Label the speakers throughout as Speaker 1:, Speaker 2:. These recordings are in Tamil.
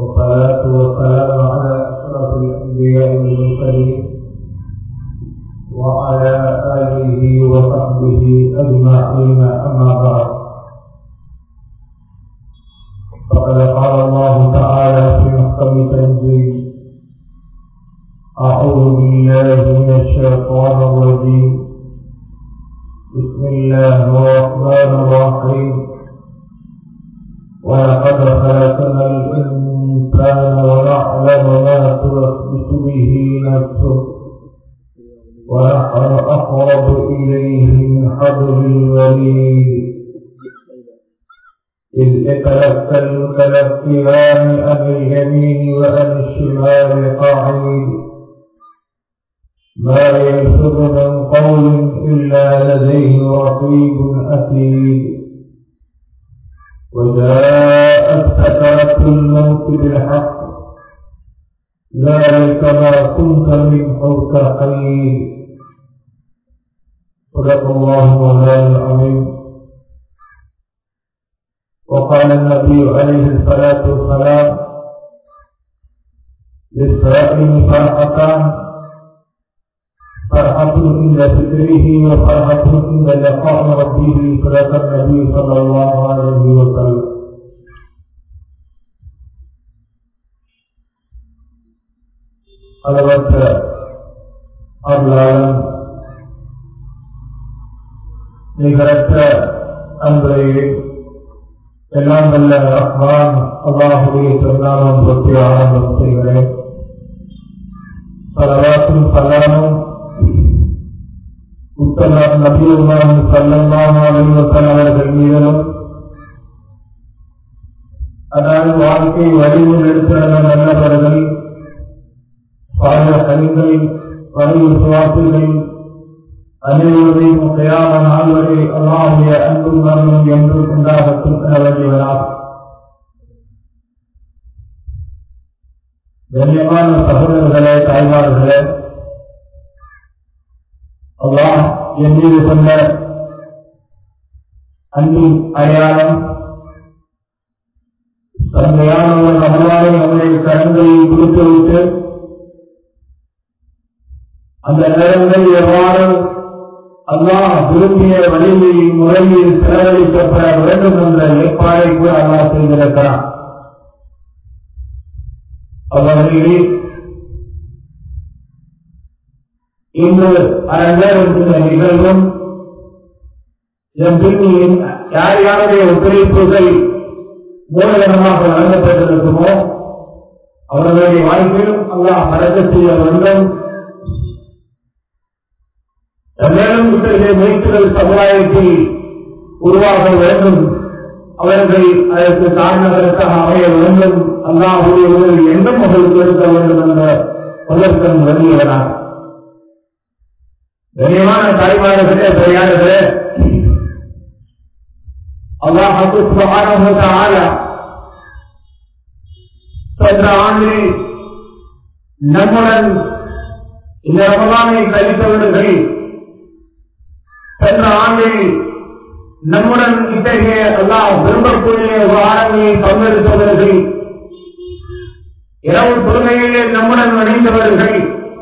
Speaker 1: والصلاة والسلام على أشرف الأنبياء والمرسلين وعلى آله وصحبه أجمعين أما بعد فقد قال الله تعالى في محكم تنزيل أعوذ بالله من الشيطان الرجيم بسم الله الرحمن الرحيم ولقد خلقنا الإنسان ونعلم ما توسوس به نفسه ونحن أقرب إليه من حبل الوريد إذ يتلقى المتلقيان عن اليمين وعن الشمال قاعد ما يلفظ من قول إلا لديه رقيب أتيد وجاءت سكرة الموت بالحق ذلك ما كنت منه تحيد صدق الله مولانا العظيم وقال النبي عليه الصلاة والسلام للسائل فرحتان فرحة عند فكره وفرحة عند لقاء ربه صدق النبي صلى الله عليه وسلم அளவற்ற அருளாளன் நிகரற்ற அன்பரையே எல்லாம் வல்ல ரஹ்மான் அல்லாஹுடைய திருநாமம் பற்றி ஆரம்பம் செய்கிறேன் சலவாத்தும் சலாமும் உத்தமர் நபியுல்லாஹி ஸல்லல்லாஹு அலைஹி வஸல்லம் அவர்கள் மீதும் அதாவது வாழ்க்கை வழியில் இருக்கிற நல்லவர்கள் பல கண்கள் பழைய சுவாசிகள் அனைவரையும் கயாம நாள் வரை அல்லாவுடைய அன்பும் மரணம் என்று உண்டாகட்டும் என வேண்டியவராக கண்ணியமான சகோதரர்களே தாய்மார்களே அல்லாஹ் என் மீது கொண்ட அன்பின் அடையாளம் தந்தையான ஒரு நம்மளாலே நம்முடைய கரங்களை கொடுத்து வைத்து அந்த நேரங்கள் எவ்வாறு அல்லாஹ் விரும்பிய வழியில் முறையில் செலவழிக்கப்பட வேண்டும் என்ற ஏற்பாடை கூட அல்லாஹ் செய்திருக்கிறான் அவர்களில் இன்று அரங்கேறும் இந்த நிகழ்வும் என் பின்னியின் யார் யாருடைய ஒத்துழைப்புகள் மூலதனமாக வழங்கப்பட்டிருக்குமோ அவர்களுடைய வாழ்க்கையிலும் அல்லாஹ் மறக்க செய்ய வேண்டும் மேலும் இத்தகைய முயற்சிகள் சமுதாயத்தில் உருவாக வேண்டும் அவர்கள் அதற்கு காரணங்களுக்காக அமைய வேண்டும் அல்லாஹுடைய ஊரில் எந்த மகளுக்கு இருக்க வேண்டும் என்ற முதற்கன் வருகிறார் கனியமான தாய்மார்களே பெரியார்களே அல்லாஹு சுபகான சென்ற ஆண்டில் நம்முடன் இந்த ரமலானை கழித்தவர்கள் சென்ற ஆண்டில் நம்முடன் இத்தகைய அல்லாஹ் விரும்பக்கூடிய வாரங்களில் பங்கெடுத்தவர்கள் இரவு பொறுமையிலே நம்முடன் இணைந்தவர்கள்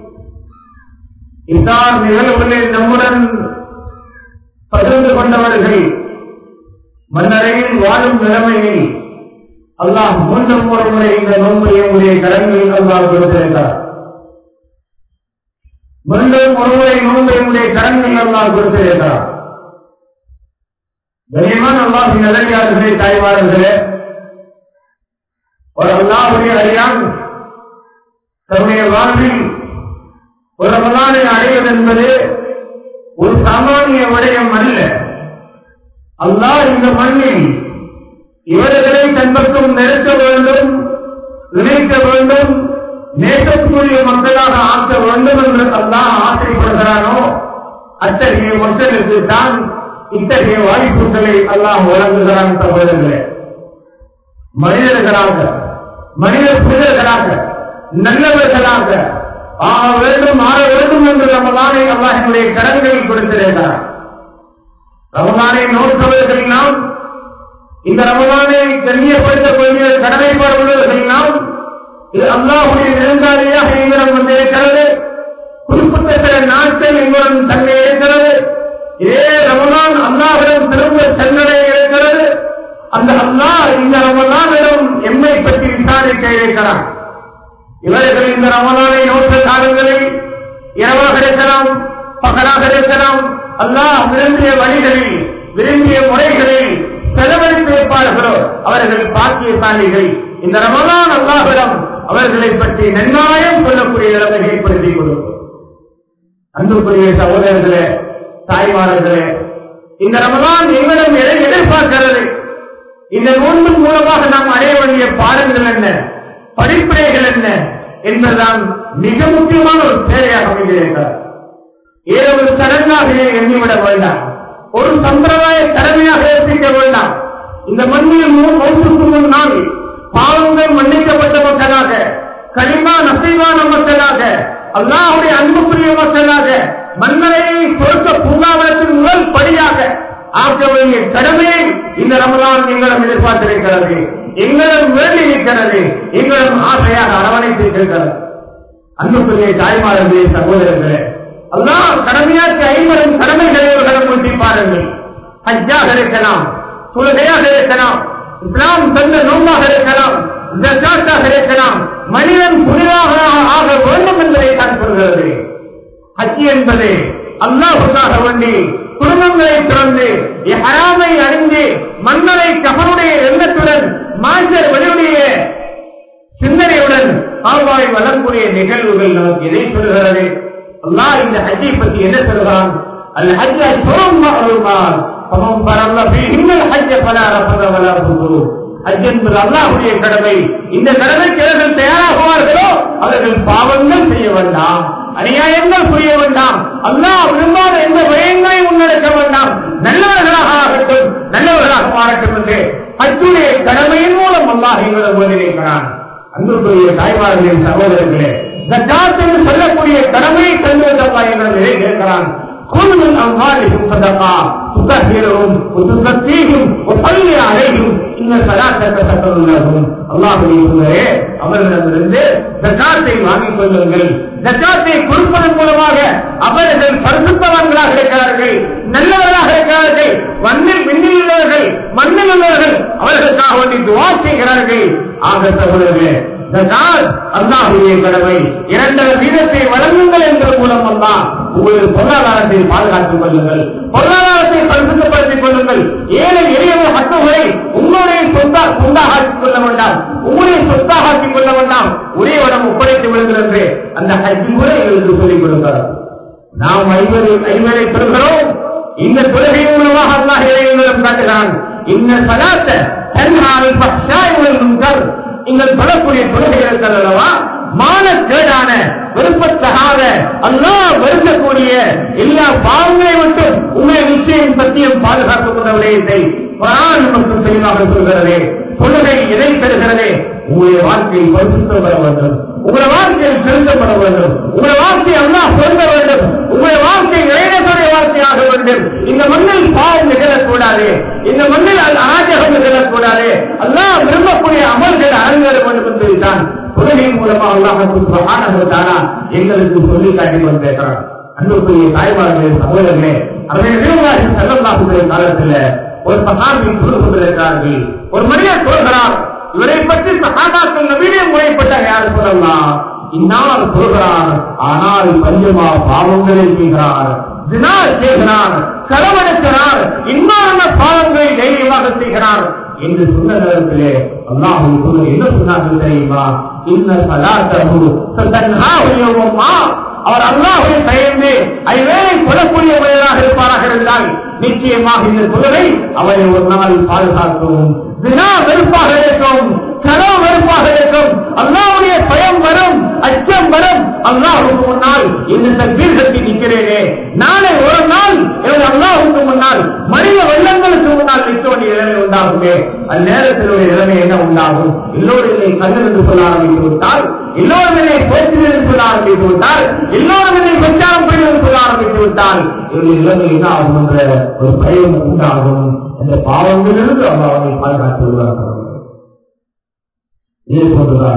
Speaker 1: இத்தார் நிகழ்வுகளில் நம்முடன் பகிர்ந்து கொண்டவர்கள் மன்னரையில் வாழும் நிலைமையில் அல்லாஹ் மூன்றும் ஒரு முறை இந்த நோன்பை உடைய கடன்களில் அல்லாஹ் கொடுத்திருக்கிறார் மீண்டும் ஒருமுறை நோன்பை உடைய கடன்கள் அல்லாஹ் கொடுத்திருக்கிறார் கனியமான அல்லாஹின் நிலையாளர்களே தாய்மார்களே ஒரு அல்லாஹுடைய அறியான் தன்னுடைய வாழ்வில் ஒரு ரமலானை அடைவது என்பது ஒரு சாமானிய விடயம் அல்ல அல்லாஹ் இந்த மண்ணில் இவர்களை தன்பக்கம் நெருக்க வேண்டும் நினைக்க வேண்டும் நேசத்துக்குரிய மக்களாக ஆக்க வேண்டும் என்று அல்லாஹ் ஆசைப்படுகிறானோ அத்தகைய மக்களுக்கு தான் இத்தகைய வாய்ப்புகளை அல்லாஹ் வழங்குகிறான் சகோதரர்களே மனிதர்களாக மனித புனிதர்களாக நல்லவர்களாக ஆக வேண்டும் ஆக வேண்டும் என்று ரமலானை அல்லாஹினுடைய கடன்களில் கொடுத்திருக்கிறார் ரமலானை நோக்கவர்கள் நாம் இந்த ரமலானை கண்ணியப்படுத்தக்கூடிய கடமைப்பாடுள்ளவர்கள் நாம் இது அல்லாஹுடைய நெருங்காலியாக எங்களிடம் வந்திருக்கிறது குறிப்பிட்ட சில நாட்கள் எங்களுடன் தங்கை இருக்கிறது இதே ரமலான் அல்லாஹிடம் திரும்ப சென்றடை இருக்கிறது அந்த அல்லாஹ் இந்த ரமலானிடம் எம்மை பற்றி விசாரிக்க இருக்கிறான் இவர்கள் இந்த ரமலானை நோக்க காலங்களில் இரவாக இருக்கலாம் பகலாக இருக்கலாம் அல்லாஹ் விரும்பிய வழிகளில் விரும்பிய முறைகளில் செலவழித்து வைப்பார்களோ அவர்கள் பாக்கியசாலிகள் இந்த ரமலான் அல்லாஹிடம் அவர்களை பற்றி நன்மாயம் சொல்லக்கூடிய நிலைமை ஏற்படுத்திக் கொடுக்கும் அன்புக்குரிய சகோதரர்களே தாய்மார்களே இந்த ரமலான் எங்களிடம் எதை எதிர்பார்க்கிறது இந்த நோன்பின் மூலமாக நாம் அடைய வேண்டிய பாடங்கள் என்ன படிப்பினைகள் என்ன என்பதுதான் மிக முக்கியமான ஒரு தேவையாக அமைந்திருக்கிறார் ஏதோ ஒரு சடங்காக எண்ணிவிட வேண்டாம் ஒரு சம்பிரதாய கடமையாக ஏற்பிக்க வேண்டாம் இந்த மண்ணில் மௌத்துக்கு முன்னால் பாவங்கள் மன்னிக்கப்பட்ட மக்களாக களிமா நசைவான மக்களாக அல்லாஹுடைய அன்புக்குரிய மக்களாக மன்னரையை சொர்க்க பூங்காவனத்தின் முதல் படியாக ஆக்க வேண்டிய கடமையை இந்த ரமலான் எங்களிடம் எதிர்பார்த்திருக்கிறது எங்களிடம் வேண்டி இருக்கிறது எங்களிடம் ஆசையாக அரவணைத்திருக்கிறது அன்புக்குரிய தாய்மார்களே சகோதரர்களே அல்லாஹ் கடமையாற்றி ஐவரும் கடமைகளை இவர்களை முட்டி பாருங்கள் ஹஜ்ஜாக இருக்கலாம் தொழுகையாக இருக்கலாம் இஸ்லாம் தந்த நோம்பாக இருக்கலாம் ஜக்காத்தாக இருக்கலாம் மனிதன் புனிதாக ஆக வேண்டும் என்பதை தான் சொல்கிறது ஹஜ் என்பது அல்லாஹுக்காக வேண்டி குடும்பங்களை திறந்து ஹராமை அறிந்து மன்னரை கபனுடைய எண்ணத்துடன் மாஞ்சர் வெளியுடைய சிந்தனையுடன் கால்வாய் வளரக்கூடிய நிகழ்வுகள் நமக்கு எதை சொல்கிறது அல்லாஹ் இந்த ஹஜ்ஜை பற்றி என்ன சொல்கிறான் அல் ஹஜ் அஷ்ஹுரும் மஅலூமாத் ஃபமன் ஃபரல்ல ஃபீஹின்ன அல் ஹஜ் ஃபலா ரஃபத வலா ஃபுஜூர் ஹஜ் என்பது அல்லாஹ்வுடைய கடமை இந்த கடமைக்கு எவர்கள் தயாராகுவார்களோ அவர்கள் பாவங்கள் செய்ய வேண்டாம் அநியாயங்கள் புரிய வேண்டாம் அல்லாஹ் விரும்பாத எந்த பயங்களையும் முன்னெடுக்க வேண்டாம் நல்லவர்களாக ஆகட்டும் நல்லவர்களாக மாறட்டும் என்று ஹஜ்ஜுடைய கடமையின் மூலம் அல்லாஹ் எங்களை போதிருக்கிறான் அன்புக்குரிய தாய்மார்களின் சகோதரர்களே ஜக்காத் என்று சொல்லக்கூடிய கடமையை தந்துவதற்கா எங்களை கேட்கிறான் كل من أموالهم صدقة تطهرهم وتزكيهم وصلي عليهم إن صلاتك سكن لهم الله சொல்லுகிறே அவர்களிடமிருந்து ஜக்காத்தை வாங்கிக் கொள்ளுங்கள் ஜக்காத்தை கொடுப்பதன் மூலமாக அவர்கள் பரிசுத்தவான்களாக இருக்கிறார்கள் நல்லவர்களாக இருக்கிறார்கள் மண்ணில் விண்ணில் உள்ளவர்கள் மண்ணில் உள்ளவர்கள் அவர்களுக்காக வேண்டி துவா செய்கிறார்கள் ஆக சகோதரர்களே ஜகாத் அல்லாஹுடைய கடமை இரண்டரை வீதத்தை வழங்குங்கள் என்ற மூலம் அல்லா உங்களது பொருளாதாரத்தை பாதுகாத்துக் கொள்ளுங்கள் பொருளாதாரத்தை பரிசுத்தப்படுத்திக் கொள்ளுங்கள் ஏழை எளியவர் மற்றவர்களை உங்களுடைய சொத்தா சொந்தாக ஆக்கிக் கொள்ள வேண்டாம் உங்களுடைய சொத்தாக ஆக்கிக் கொள்ள வேண்டாம் உரியவனம் ஒப்படைத்து விடுகிறது அந்த ஹஜ் கூட எங்களுக்கு சொல்லிக் கொடுக்கிறார் நாம் ஐவரை ஐவரை பெறுகிறோம் இந்த தொழுகையின் மூலமாக அல்லாஹ் இறைவனிடம் காட்டுகிறான் இந்த சலாத்த தன்னால் பக்ஷாய் முன்கர் நீங்கள் சொல்லக்கூடிய தொழுகை இருக்கிறதல்லவா மானக்கேடான விருப்பத்தகாத அல்லா வெறுக்கக்கூடிய எல்லா பாவங்களை விட்டு உங்களை நிச்சயம் சத்தியம் பாதுகாத்துக் கொண்ட விடயத்தை குரான் நமக்கு தெளிவாக சொல்கிறது தொழுகை எதை தருகிறது உங்களுடைய வாழ்க்கையில் பரிசுத்தம் பெற வேண்டும் உங்களுடைய வாழ்க்கையில் திருத்தப்பட வேண்டும் உங்களுடைய வாழ்க்கை அல்லா சொல்ல வேண்டும் உங்களுடைய வாழ்க்கை இளைஞர்களுடைய வாழ்க்கையாக வேண்டும் இந்த மண்ணில் பாவம் நிகழக்கூடாது இந்த மண்ணில் அராஜகம் நிகழக்கூடாது அல்லா விரும்பக்கூடிய அமல்கள் அரங்கேற வேண்டும் என்பதுதான் தொழுகையின் மூலமா அல்லாஹானா எங்களுக்கு சொல்லி காட்டிக் கொண்டிருக்கிறார் அன்புக்குரிய தாய்மார்களே சகோதரர்களே அவர்கள் செல்லல்லாஹுடைய காலத்தில் ஒரு சகாபி சொல்லிக் கொண்டிருக்கிறார்கள் ஒரு மனிதர் சொல்கிறார் இவரை பற்றி சகாபாக்கள் நவீன முறைப்பட்ட யார் சொல்லலாம் இந்நாள் சொல்கிறார் ஆனால் பஞ்சமா பாவங்களை செய்கிறார் தினா செய்கிறார் களவெடுக்கிறார் இன்னான பாவங்களை தைரியமாக செய்கிறார் என்று சொன்ன நேரத்திலே அல்லாஹு சொல்ல என்ன சொன்னார்கள் தெரியுமா இன்ன சலாத்தகு சதன்ஹாஹுயவுமா அவர் அல்லாஹை பயந்து ஐவேளை கொல்லக்கூடியவர்களாக இருப்பாராக இருந்தால் நிச்சயமாக இந்த தொழிலை அவரை ஒரு நாள் பாதுகாக்கும் வினா வெறுப்பாக இருக்கும் கனவு வெறுப்பாக இருக்கும் அல்லாவுடைய பயம் வரும் அச்சம் வரும் அல்லாஹுக்கு முன்னால் இந்த தற்பீர் கட்டி நிற்கிறேனே நாளை ஒரு நாள் எனது அல்லாஹுக்கு முன்னால் மனித வெள்ளங்களுக்கு முன்னால் நிற்க வேண்டிய நிலைமை உண்டாகுமே அந்நேரத்தில் ஒரு நிலைமை என்ன உண்டாகும் எல்லோரும் என்னை கண்ணன் என்று சொல்ல ஆரம்பித்து விட்டால் எல்லோரும் என்னை பேச்சு என்று சொல்ல ஆரம்பித்து விட்டால் எல்லோரும் என்னை பிரச்சாரம் பண்ணி என்று சொல்ல ஆரம்பித்து விட்டால் என்னுடைய நிலைமை என்ன ஆகும் என்ற ஒரு பயம் உண்டாகும் அந்த பாவங்களிலிருந்து அல்லாஹை பாதுகாத்து விடுவார்கள் இதே போன்றுதான்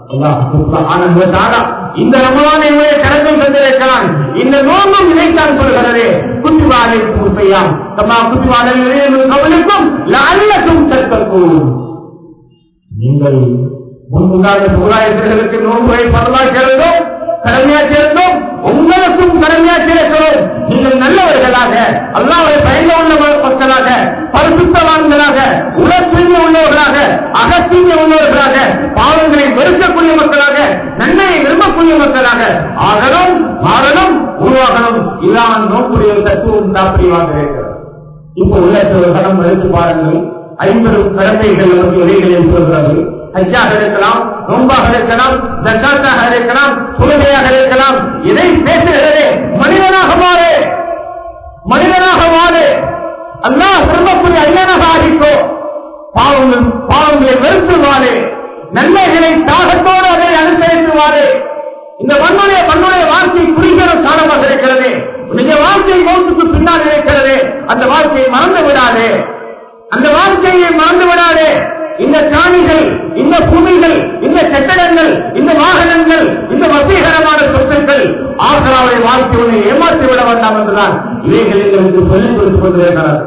Speaker 1: இந்த ரமலானை கடந்தும் தந்திருக்கிறான் இந்த நோம்பும் இதைத்தான் சொல்கிறது குத்துவாலை பூர்த்தையாம் தம்மா குத்துவாலை கவனிக்கும் லாலக்கும் தற்கும் நீங்கள் முன்முன்னாள் சமுதாயத்தினருக்கு நோன்புகளை பரவாக்கிறதும் கடமையாற்றிருந்தோம் உங்களுக்கும் கடமையாற்றிருக்கிறோம் நீங்கள் நல்லவர்களாக அல்லாவை பயந்த உள்ள மக்களாக பரிசுத்தவான்களாக உடற்தூய்மை உள்ளவர்களாக அகத்தூய்மை உள்ளவர்களாக பாவங்களை வெறுக்கக்கூடிய மக்களாக நன்மையை விரும்பக்கூடிய மக்களாக ஆகணும் மாறணும் உருவாகணும் இதான் நோக்குடைய தத்துவம் தாப்படிவாக இருக்கிறது இப்போ உள்ள சில கடம் எடுத்து பாருங்கள் ஐம்பது கடமைகள் நமக்கு இடைகளில் சொல்கிறது ஹஜ்ஜாக இருக்கலாம் நோம்பாக இருக்கலாம் தக்காத்தாக இருக்கலாம் தொழுகையாக இருக்கலாம் இதை பேசுகிறதே மனிதனாக மாறு மனிதனாக மாறு அல்லாஹ் விரும்பக்கூடிய ஐயனாக ஆகிக்கோ பாவங்கள் பாவங்களை வெறுத்து வாழு நன்மைகளை தாகத்தோடு அதை அனுசரித்து வாழு இந்த மண்ணுடைய மண்ணுடைய வாழ்க்கை குறிக்கிறது காரணமாக இருக்கிறது நிஜ வாழ்க்கை மௌத்துக்கு பின்னால் இருக்கிறது அந்த வாழ்க்கையை மறந்து விடாதே அந்த வாழ்க்கையை மறந்து விடாதே இந்த காணிகள் இந்த பூமிகள் இந்த கட்டடங்கள் இந்த வாகனங்கள் இந்த வசீகரமான சொத்துக்கள் ஆக்ராவுடைய வாழ்க்கையை ஏமாற்றி விட வேண்டாம் என்றுதான் இவைகள் எங்களுக்கு சொல்லிக் கொடுத்துக் கொண்டிருக்கிறார்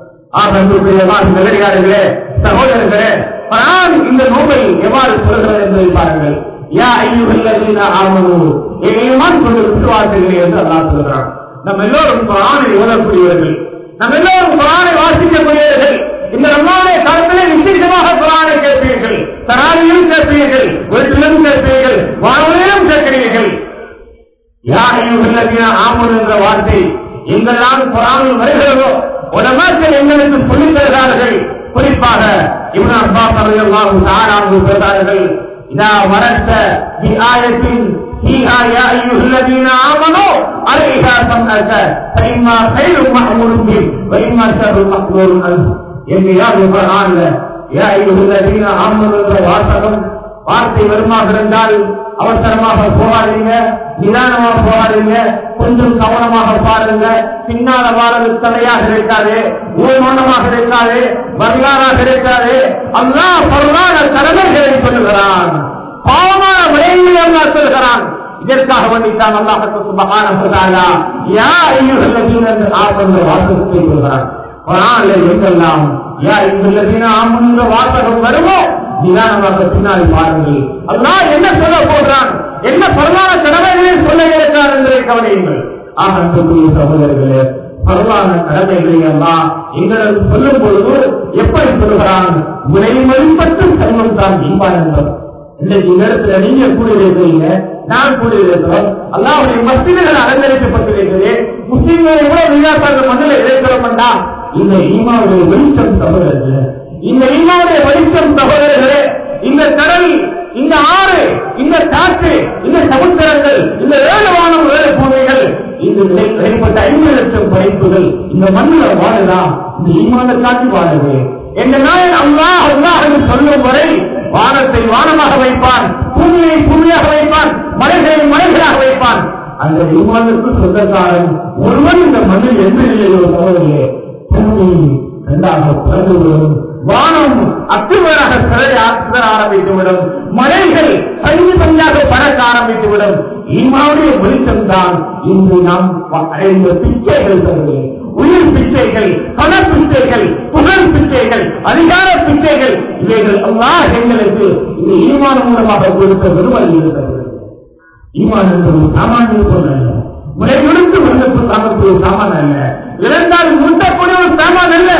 Speaker 1: ஆகியார்களே சகோதரர்களே நான் இந்த நோவை எவ்வாறு சொல்கிறது என்பதை பாருங்கள் யா ஐயுகல்லதீன ஆமனு ஏமான் கொண்டு விசுவாசிகளே என்று அல்லாஹ் சொல்கிறான் நம்ம எல்லோரும் குரானை ஓதக்கூடியவர்கள் நம்ம எல்லோரும் குரானை வாசிக்கக்கூடியவர்கள் இந்த ரம்மானை காலத்திலே விசேஷமாக குரானை கேட்பீர்கள் தராவிலும் கேட்பீர்கள் வீட்டிலும் கேட்பீர்கள் வாழ்விலும் கேட்கிறீர்கள் யாரையும் ஆமன் என்ற வார்த்தை எங்கெல்லாம் குரானில் வருகிறதோ உலமாக்கள் எங்களுக்கு சொல்லித் தருகிறார்கள் குறிப்பாக இவன் அப்பா பறவையெல்லாம் தாராங்கு பெறுகிறார்கள் இதா வரத்த ஆயத்தின் فيها يا أيها الذين آمنوا عليها سمعك فإما خير محمود به وإما شر مقبول عنه எங்கேயாவது குரான்ல யா ஐயுள்ளதீன ஆமனு என்ற வாசகம் வார்த்தை வருமாக இருந்தால் அவசரமாக போகாதீங்க நிதானமாக போகாதீங்க கொஞ்சம் கவனமாக பாருங்க பின்னால வாழது தடையாக இருக்காது ஊர்மனமாக இருக்காது வரலாறாக இருக்காது அல்லா பொருளான கடமைகளை சொல்லுகிறான் பாவமான விளைவுகளை அல்லா சொல்கிறான் இதற்காக வேண்டித்தான் அல்லாஹத்து சுபகான யா ஐயுள்ளதீன என்று ஆசந்த வாசகத்தை சொல்கிறான் குரான்ல எங்கெல்லாம் யா ஐயுள்ளதீன ஆமன்ற வாசகம் வருமோ நிதானமாக பின்னாடி பாருங்கள் அல்லாஹ் என்ன சொல்ல போகிறான் என்ன பரவான கடமைகளை சொல்ல இருக்கிறார் என்பதை கவனியுங்கள் ஆக அன்புக்குரிய சகோதரர்களே பரவான கடமைகளை எல்லாம் எங்களுக்கு சொல்லும் பொழுது எப்படி சொல்லுகிறான் விலை மதிப்பற்றும் செல்வம் தான் ஈமான் என்பது இன்னைக்கு இந்த இடத்துல நீங்க கூடியிருக்கிறீங்க நான் கூடியிருக்கிறோம் அல்லாவுடைய மசிதிகள் அலங்கரிக்கப்பட்டிருக்கிறது முஸ்லீம்களை எவ்வளவு விழாக்கள் மண்ணில் இறைக்கிறோம்டா இந்த ஈமாவுடைய வெளிச்சம் சகோதரர்களே இந்த ஈமாவுடைய வெளிச்சம் சகோதரர்களே இந்த கடல் இந்த ஆறு இந்த காற்று இந்த சமுத்திரங்கள் இந்த ஏழு வானம் ஏழு பூமிகள் இந்த வெளிப்பட்ட ஐந்து லட்சம் படைப்புகள் இந்த மண்ணில் வாழலாம் இந்த ஈமான காட்சி வாழுது என்ற நாள் அல்லாஹ் அல்லாஹ் என்று சொல்லும் வரை வானத்தை வானமாக வைப்பான் பூமியை பூமியாக வைப்பான் மலைகளை மலைகளாக வைப்பான் அந்த ஈமானுக்கு சொந்தக்காரன் ஒருவன் இந்த மண்ணில் எந்த நிலையில் போவதில்லை பூமி இரண்டாக பிறந்துவிடும் வானம் அத்துவராக சிதற ஆரம்பித்துவிடும் மலைகள் பஞ்சு பஞ்சாக பறக்க ஆரம்பித்துவிடும் ஈமாவுடைய வெளிச்சம் தான் இன்று நாம் அடைந்த பிச்சைகள் தருவது உயிர் பிச்சைகள் பண பிச்சைகள் புகழ் பிச்சைகள் அதிகார பிச்சைகள் இவைகள் எல்லா எங்களுக்கு இந்த ஈமான மூலமாக கொடுத்த விரும்பல் இருக்கிறது ஈமான் என்பது சாமானிய பொருள் அல்ல முறை கொடுத்து வந்து சாமக்கூடிய சாமான் அல்ல இழந்தால் முட்டக்கூடிய ஒரு சாமான் அல்ல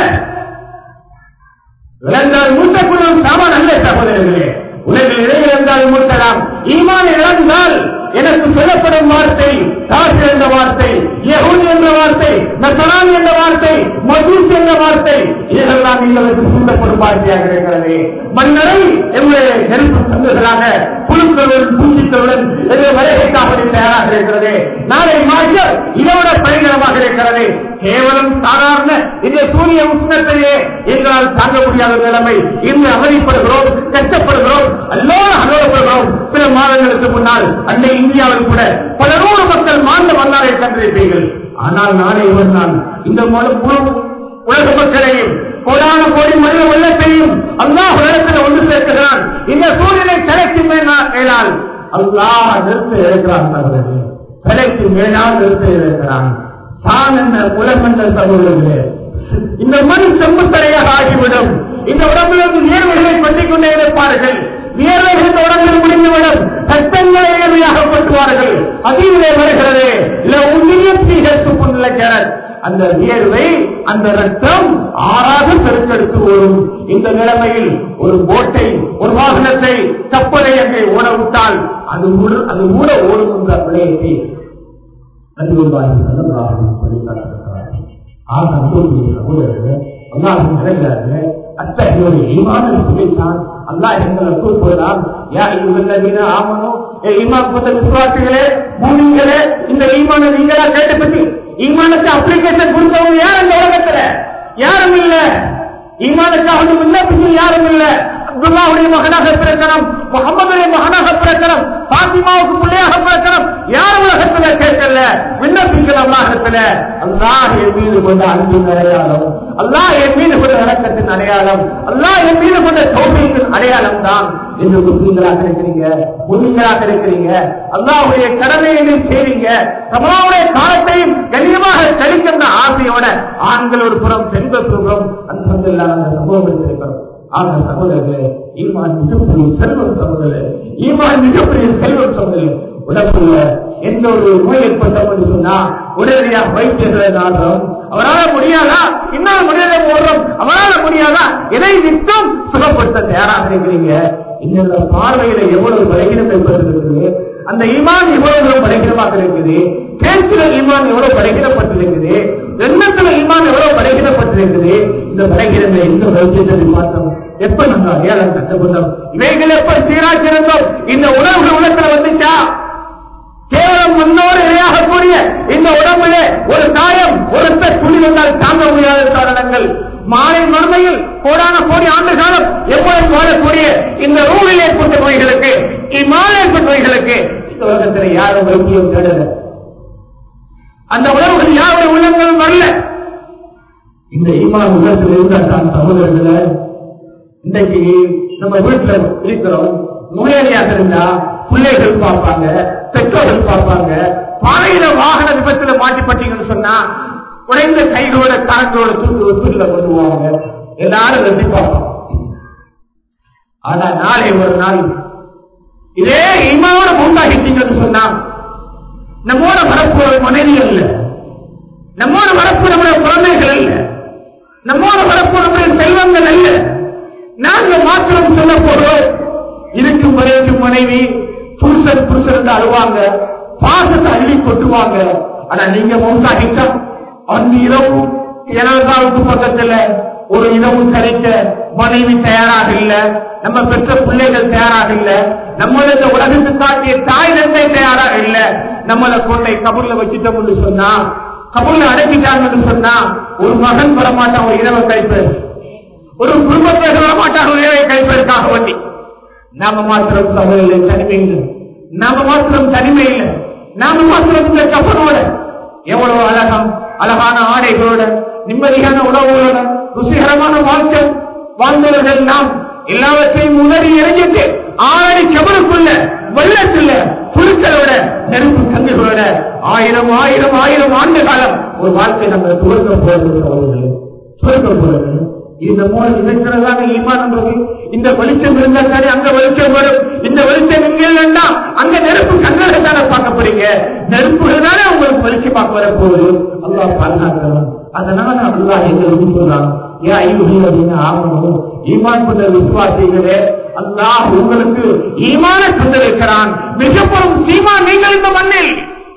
Speaker 1: இழந்தால் மூட்டக்கூடிய ஒரு சாமான் அல்ல சகோதரர்களே உலகில் இறை இழந்தால் மூட்டலாம் ஈமான் இழந்தால் எனக்கு சொல்லப்படும் வார்த்தை காசு என்ற வார்த்தை யகுன் என்ற வார்த்தை நசரான் என்ற வார்த்தை மஜூஸ் என்ற வார்த்தை இதெல்லாம் எங்களுக்கு சூண்டப்படும் வார்த்தையாக இருக்கிறது மன்னரை எங்களுடைய நெருப்பு சந்துகளாக குழுக்களுடன் பூஞ்சிக்களுடன் எங்கள் வருகைக்காக தயாராக இருக்கிறது நாளை மாற்ற இதோட பயங்கரமாக இருக்கிறது கேவலம் சாதாரண இந்த சூரிய உஷ்ணத்தையே எங்களால் தாங்க முடியாத நிலைமை இன்று அவதிப்படுகிறோம் கஷ்டப்படுகிறோம் அல்லோடு அலோடப்படுகிறோம் சில மாதங்களுக்கு முன்னால் அன்னை இந்தியாவில் கூட பல நூறு மக்கள் மாந்த வரலாறை கண்டிருப்பீர்கள் ஆனால் நாளை ஒரு நாள் இந்த முழு- முழு உலக மக்களையும் கோடான கோடி மனித வெள்ளத்தையும் அல்லாஹ் இடத்துல ஒன்று சேர்க்கிறான் இந்த சூழ்நிலை தலைக்கு மேலால் அல்லாஹ் நிறுத்த இருக்கிறான் சகோதரர்களே தலைக்கு மேலால் நிறுத்த இருக்கிறான் தான் என்ற குலம் என்ற சகோதரர்களே இந்த மண் செம்புத்தரையாக ஆகிவிடும் இந்த உடம்பிலிருந்து நேர்வர்களை பற்றிக் கொண்டே இருப்பார்கள் வியர்வைகள் இந்த உடம்பில் முடிந்துவிடும் சட்டங்களை எளிமையாக பட்டுவார்கள் அதிலே வருகிறது இல்ல உண்மையத்து புண்ணிலக்கரன் அந்த வியர்வை அந்த ரத்தம் ஆறாக பெருக்கெடுத்து ஓடும் இந்த நிலைமையில் ஒரு போட்டை ஒரு வாகனத்தை கப்பலை அங்கே ஓட விட்டால் அது மூட அது மூட ஓடும் என்ற விடயத்தை நபிகள்வாஹி ஸல்லல்லாஹு அலைஹி வஸல்லம் ஆக அன்புடைய சகோதரர்களே அல்லாஹ்வின் நிலையார்களே அத்தகைய ஒரு ஈமானை சொல்லித்தான் அல்லாஹ் எங்களை கூப்பிடுறான் யா ஐயுஹல்லதீன ஆமனு ஏ ஈமான் கொண்ட விசுவாசிகளே மூமின்களே இந்த ஈமானை நீங்களா கேட்டுப்பட்டு ஈமானுக்கு அப்ளிகேஷன் கொடுத்தவங்க யார் அந்த உலகத்துல யாரும் இல்ல ஈமானுக்காக வந்து விண்ணப்பிச்சு யாரும் இல்ல அப்துல்லாவுடைய மகனாக பிறக்கணும் முகமதுடைய மகனாக பிறக்கணும் பாத்திமாவுக்கு பிள்ளையாக பிறக்கணும் யார் உலகத்துல கேட்கல விண்ணப்பிக்கல உலகத்துல அல்லாஹ் என் மீது கொண்ட அன்பின் அடையாளம் அல்லாஹ் என் மீது கொண்ட இறக்கத்தின் அடையாளம் அல்லாஹ் என் மீது கொண்ட தோல்வியின் அடையாளம் தான் என்று முஸ்லீம்களாக இருக்கிறீங்க முஸ்லீம்களாக இருக்கிறீங்க அல்லாஹுடைய கடமையை நீர் செய்றீங்க தமிழாவுடைய காலத்தையும் கண்ணியமாக கழிக்கின்ற ஆசையோட ஆண்கள் ஒரு புறம் பெண்கள் ஒரு புறம் அந்த அந்த சமூகம் இருக்கிறோம் ஆக சகோதரர்களே ஈமான் மிகப்பெரிய செல்வம் சகோதரர்களே ஈமான் மிகப்பெரிய செல்வம் சகோதரர்களே உடம்புல எந்த ஒரு நோய் ஏற்பட்டோம் என்று சொன்னா உடனடியாக வைத்தியர்களை நாடுறோம் அவரால் முடியாதா இன்னும் முடியாத போடுறோம் அவரால் முடியாதா எதை விட்டும் சுகப்படுத்த தயாராக இருக்கிறீங்க இந்த பார்வையில எவ்வளவு பலகீனம் ஏற்பட்டிருக்கிறது அந்த ஈமான் எவ்வளவு பலகீனமாக இருக்குது பேச்சுல ஈமான் எவ்வளவு பலகீனப்பட்டிருக்குது எண்ணத்துல ஈமான் எவ்வளவு பலகீனப்பட்டிருக்குது இந்த பலகீனங்களை எந்த வைத்தியத்தை பார்த்தோம் எப்ப நம்ம அடையாளம் கற்றுக்கொண்டோம் இவைகள் எப்ப சீராக்கிருந்தோம் இந்த உணவுகள் உலகத்துல வந்துச்சா கேவலம் முன்னோடு இணையாக கூடிய இந்த உடம்பிலே ஒரு காயம் ஒரு துணி வந்தால் தாங்க முடியாத காரணங்கள் மாலை மறுமையில் கோடான கோடி ஆண்டு காலம் எவ்வளவு வாழக்கூடிய இந்த ரூலில் ஏற்பட்ட நோய்களுக்கு இம்மால ஏற்பட்ட நோய்களுக்கு இந்த உலகத்தில் யாரும் வைத்தியம் தேடல அந்த உணவுகள் யாருடைய உள்ளங்களும் வரல இந்த ஈமான் உள்ளத்தில் இருந்தால் தான் சகோதரர்கள இன்றைக்கு நம்ம வீட்டுல இருக்கிறோம் நோயாளியாக இருந்தா பிள்ளைகள் பார்ப்பாங்க பெற்றோர்கள் பார்ப்பாங்க பாறையில வாகன விபத்துல மாட்டிப்பட்டீங்கன்னு சொன்னா உடைந்த கைகளோட காலங்களோட தூக்கு தூக்கில கொண்டு போவாங்க எல்லாரும் வெற்றி பார்ப்பாங்க ஆனா நாளை ஒரு நாள் இதே இமாவோட உண்டாகிட்டீங்கன்னு சொன்னா நம்மோட வரப்போற மனைவி அல்ல நம்மோட வரப்பு நம்முடைய குழந்தைகள் அல்ல நம்மோட வரப்பு நம்முடைய செல்வங்கள் அல்ல நாங்க மாத்திரம் சொல்ல போறோம் இருக்கும் வரைக்கும் மனைவி புருஷன் புருஷன் அழுவாங்க பாசத்தை அள்ளி கொட்டுவாங்க ஆனா நீங்க மௌசாகிட்டா அந்த இரவு எனதாவுக்கு பக்கத்துல ஒரு இரவு கழிக்க மனைவி தயாராக இல்ல நம்ம பெற்ற பிள்ளைகள் தயாராக இல்ல நம்மள இந்த உலகத்து காட்டிய தாய் தந்தை தயாராக இல்ல நம்மளை கொண்டை கபூர்ல வச்சுட்டோம்னு சொன்னா கபூர்ல அடக்கிட்டாங்கன்னு சொன்னா ஒரு மகன் வரமாட்டான் ஒரு இரவு கழிப்பது ஒரு குடும்பத்தை வரமாட்டான் ஒரு இரவை கழிப்பதற்காக வண்டி நாம மாத்திரம் சகோதரிகளை தனிமை இல்லை நாம மாத்திரம் தனிமை இல்லை நாம மாத்திரம் இந்த கப்பனோட எவ்வளவு அழகம் அழகான ஆடைகளோட நிம்மதியான உணவுகளோட ருசிகரமான வாழ்க்கை வாழ்ந்தவர்கள் நாம் எல்லாவற்றையும் உணரி இறங்கிட்டு ஆறடி கபலுக்குள்ள வெள்ளத்துல புழுக்களோட நெருப்பு கங்குகளோட ஆயிரம் ஆயிரம் ஆயிரம் ஆண்டு காலம் ஒரு வாழ்க்கை நம்ம துவக்க போகிறது சகோதரர்களே துவக்க போகிறது இந்த மூலம் இணைக்கிறதான ஈமான்ன்றது இந்த வெளிச்சம் இருந்தால் தானே அங்க வெளிச்சம் வரும் இந்த வெளிச்சம் இங்க இல்லைன்னா அங்க நெருப்பு கண்களை தானே பார்க்க போறீங்க நெருப்புகள் தானே உங்களுக்கு வெளிச்சமாக்க வர போகுது அல்லா பாதுகாக்கிறோம் அதனால அல்லா எங்களுக்கு சொல்றான் ஏன் ஐந்து அப்படின்னு ஆகணும் ஈமான் கொண்ட விசுவாசிகளே அல்லாஹ் உங்களுக்கு ஈமான தந்திருக்கிறான் மிகப்பெரும் சீமான் நீங்கள் இந்த மண்ணில்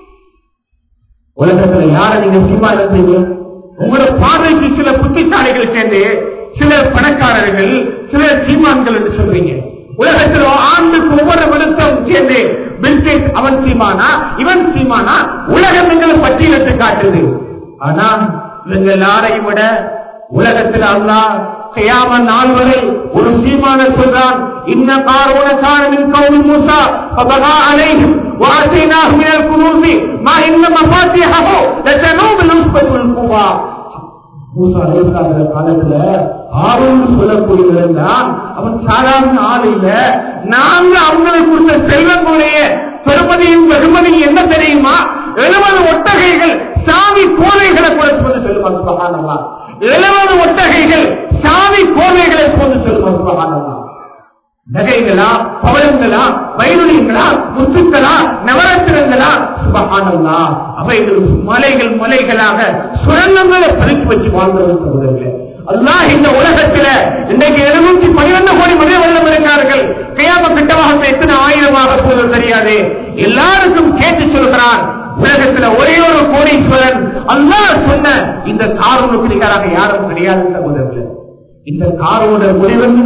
Speaker 1: உலகத்துல யார நீங்க சீமான செய்வீங்க உங்களோட பார்வைக்கு சில புத்திசாலிகள் சேர்ந்து சில பணக்காரர்கள் சில சீமான்கள் என்று சொல்றீங்க உலகத்தில் ஆண்டுக்கு ஒவ்வொரு வருஷம் சேர்ந்து பில்கேட் அவன் சீமானா இவன் சீமானா உலகம் எங்களை பட்டியலிட்டு காட்டுது ஆனா இவங்க எல்லாரையும் விட உலகத்தில் அல்லா செய்யாம நாள் வரை ஒரு சீமான சொல்றான் இன்ன காரோன காரமின் கௌமி மூசா பபகா அலைஹிம் وآتيناه من الكنوز ما إن مفاتيحه لتنوب العصبة والقوى மூசா அலைஹிஸ்ஸலாமுடைய காலத்துல ஆர்வம் சொல்லக்கூடியவன் அவன் சாதாரண ஆள் இல்ல நாங்க அவங்களுக்கு கொடுத்த செல்வங்களுடைய பெருமதியும் வெகுமதியும் என்ன தெரியுமா எழுபது ஒட்டகைகள் சாமி கோவைகளை கூட சொல்லி சொல்லுவாங்க சுபகானவா எழுபது ஒட்டகைகள் சாமி கோவைகளை கொண்டு சொல்லுவாங்க சுபகானவா நகைகளா பவளங்களா வைருளிகளா முத்துக்களா நவரத்தினங்களா சுபகானங்களா அவைகள் மலைகள் மலைகளாக சுரங்கங்களை பறித்து வச்சு வாழ்ந்தது சொல்றீங்க அல்லாஹ் இந்த உலகத்தில இன்றைக்கு எழுநூத்தி பன்னிரண்டு கோடி மனித வெள்ளம் இருக்கிறார்கள் கையாம கிட்டமாக எத்தனை ஆயிரமாக போவது தெரியாது எல்லாருக்கும் கேட்டு சொல்கிறான் உலகத்துல ஒரே ஒரு கோடீஸ்வரன் அல்லாஹ் சொன்ன இந்த காரூனுக்கு நிகராக யாரும் கிடையாது சகோதரர்கள் இந்த காரோட முடிவன்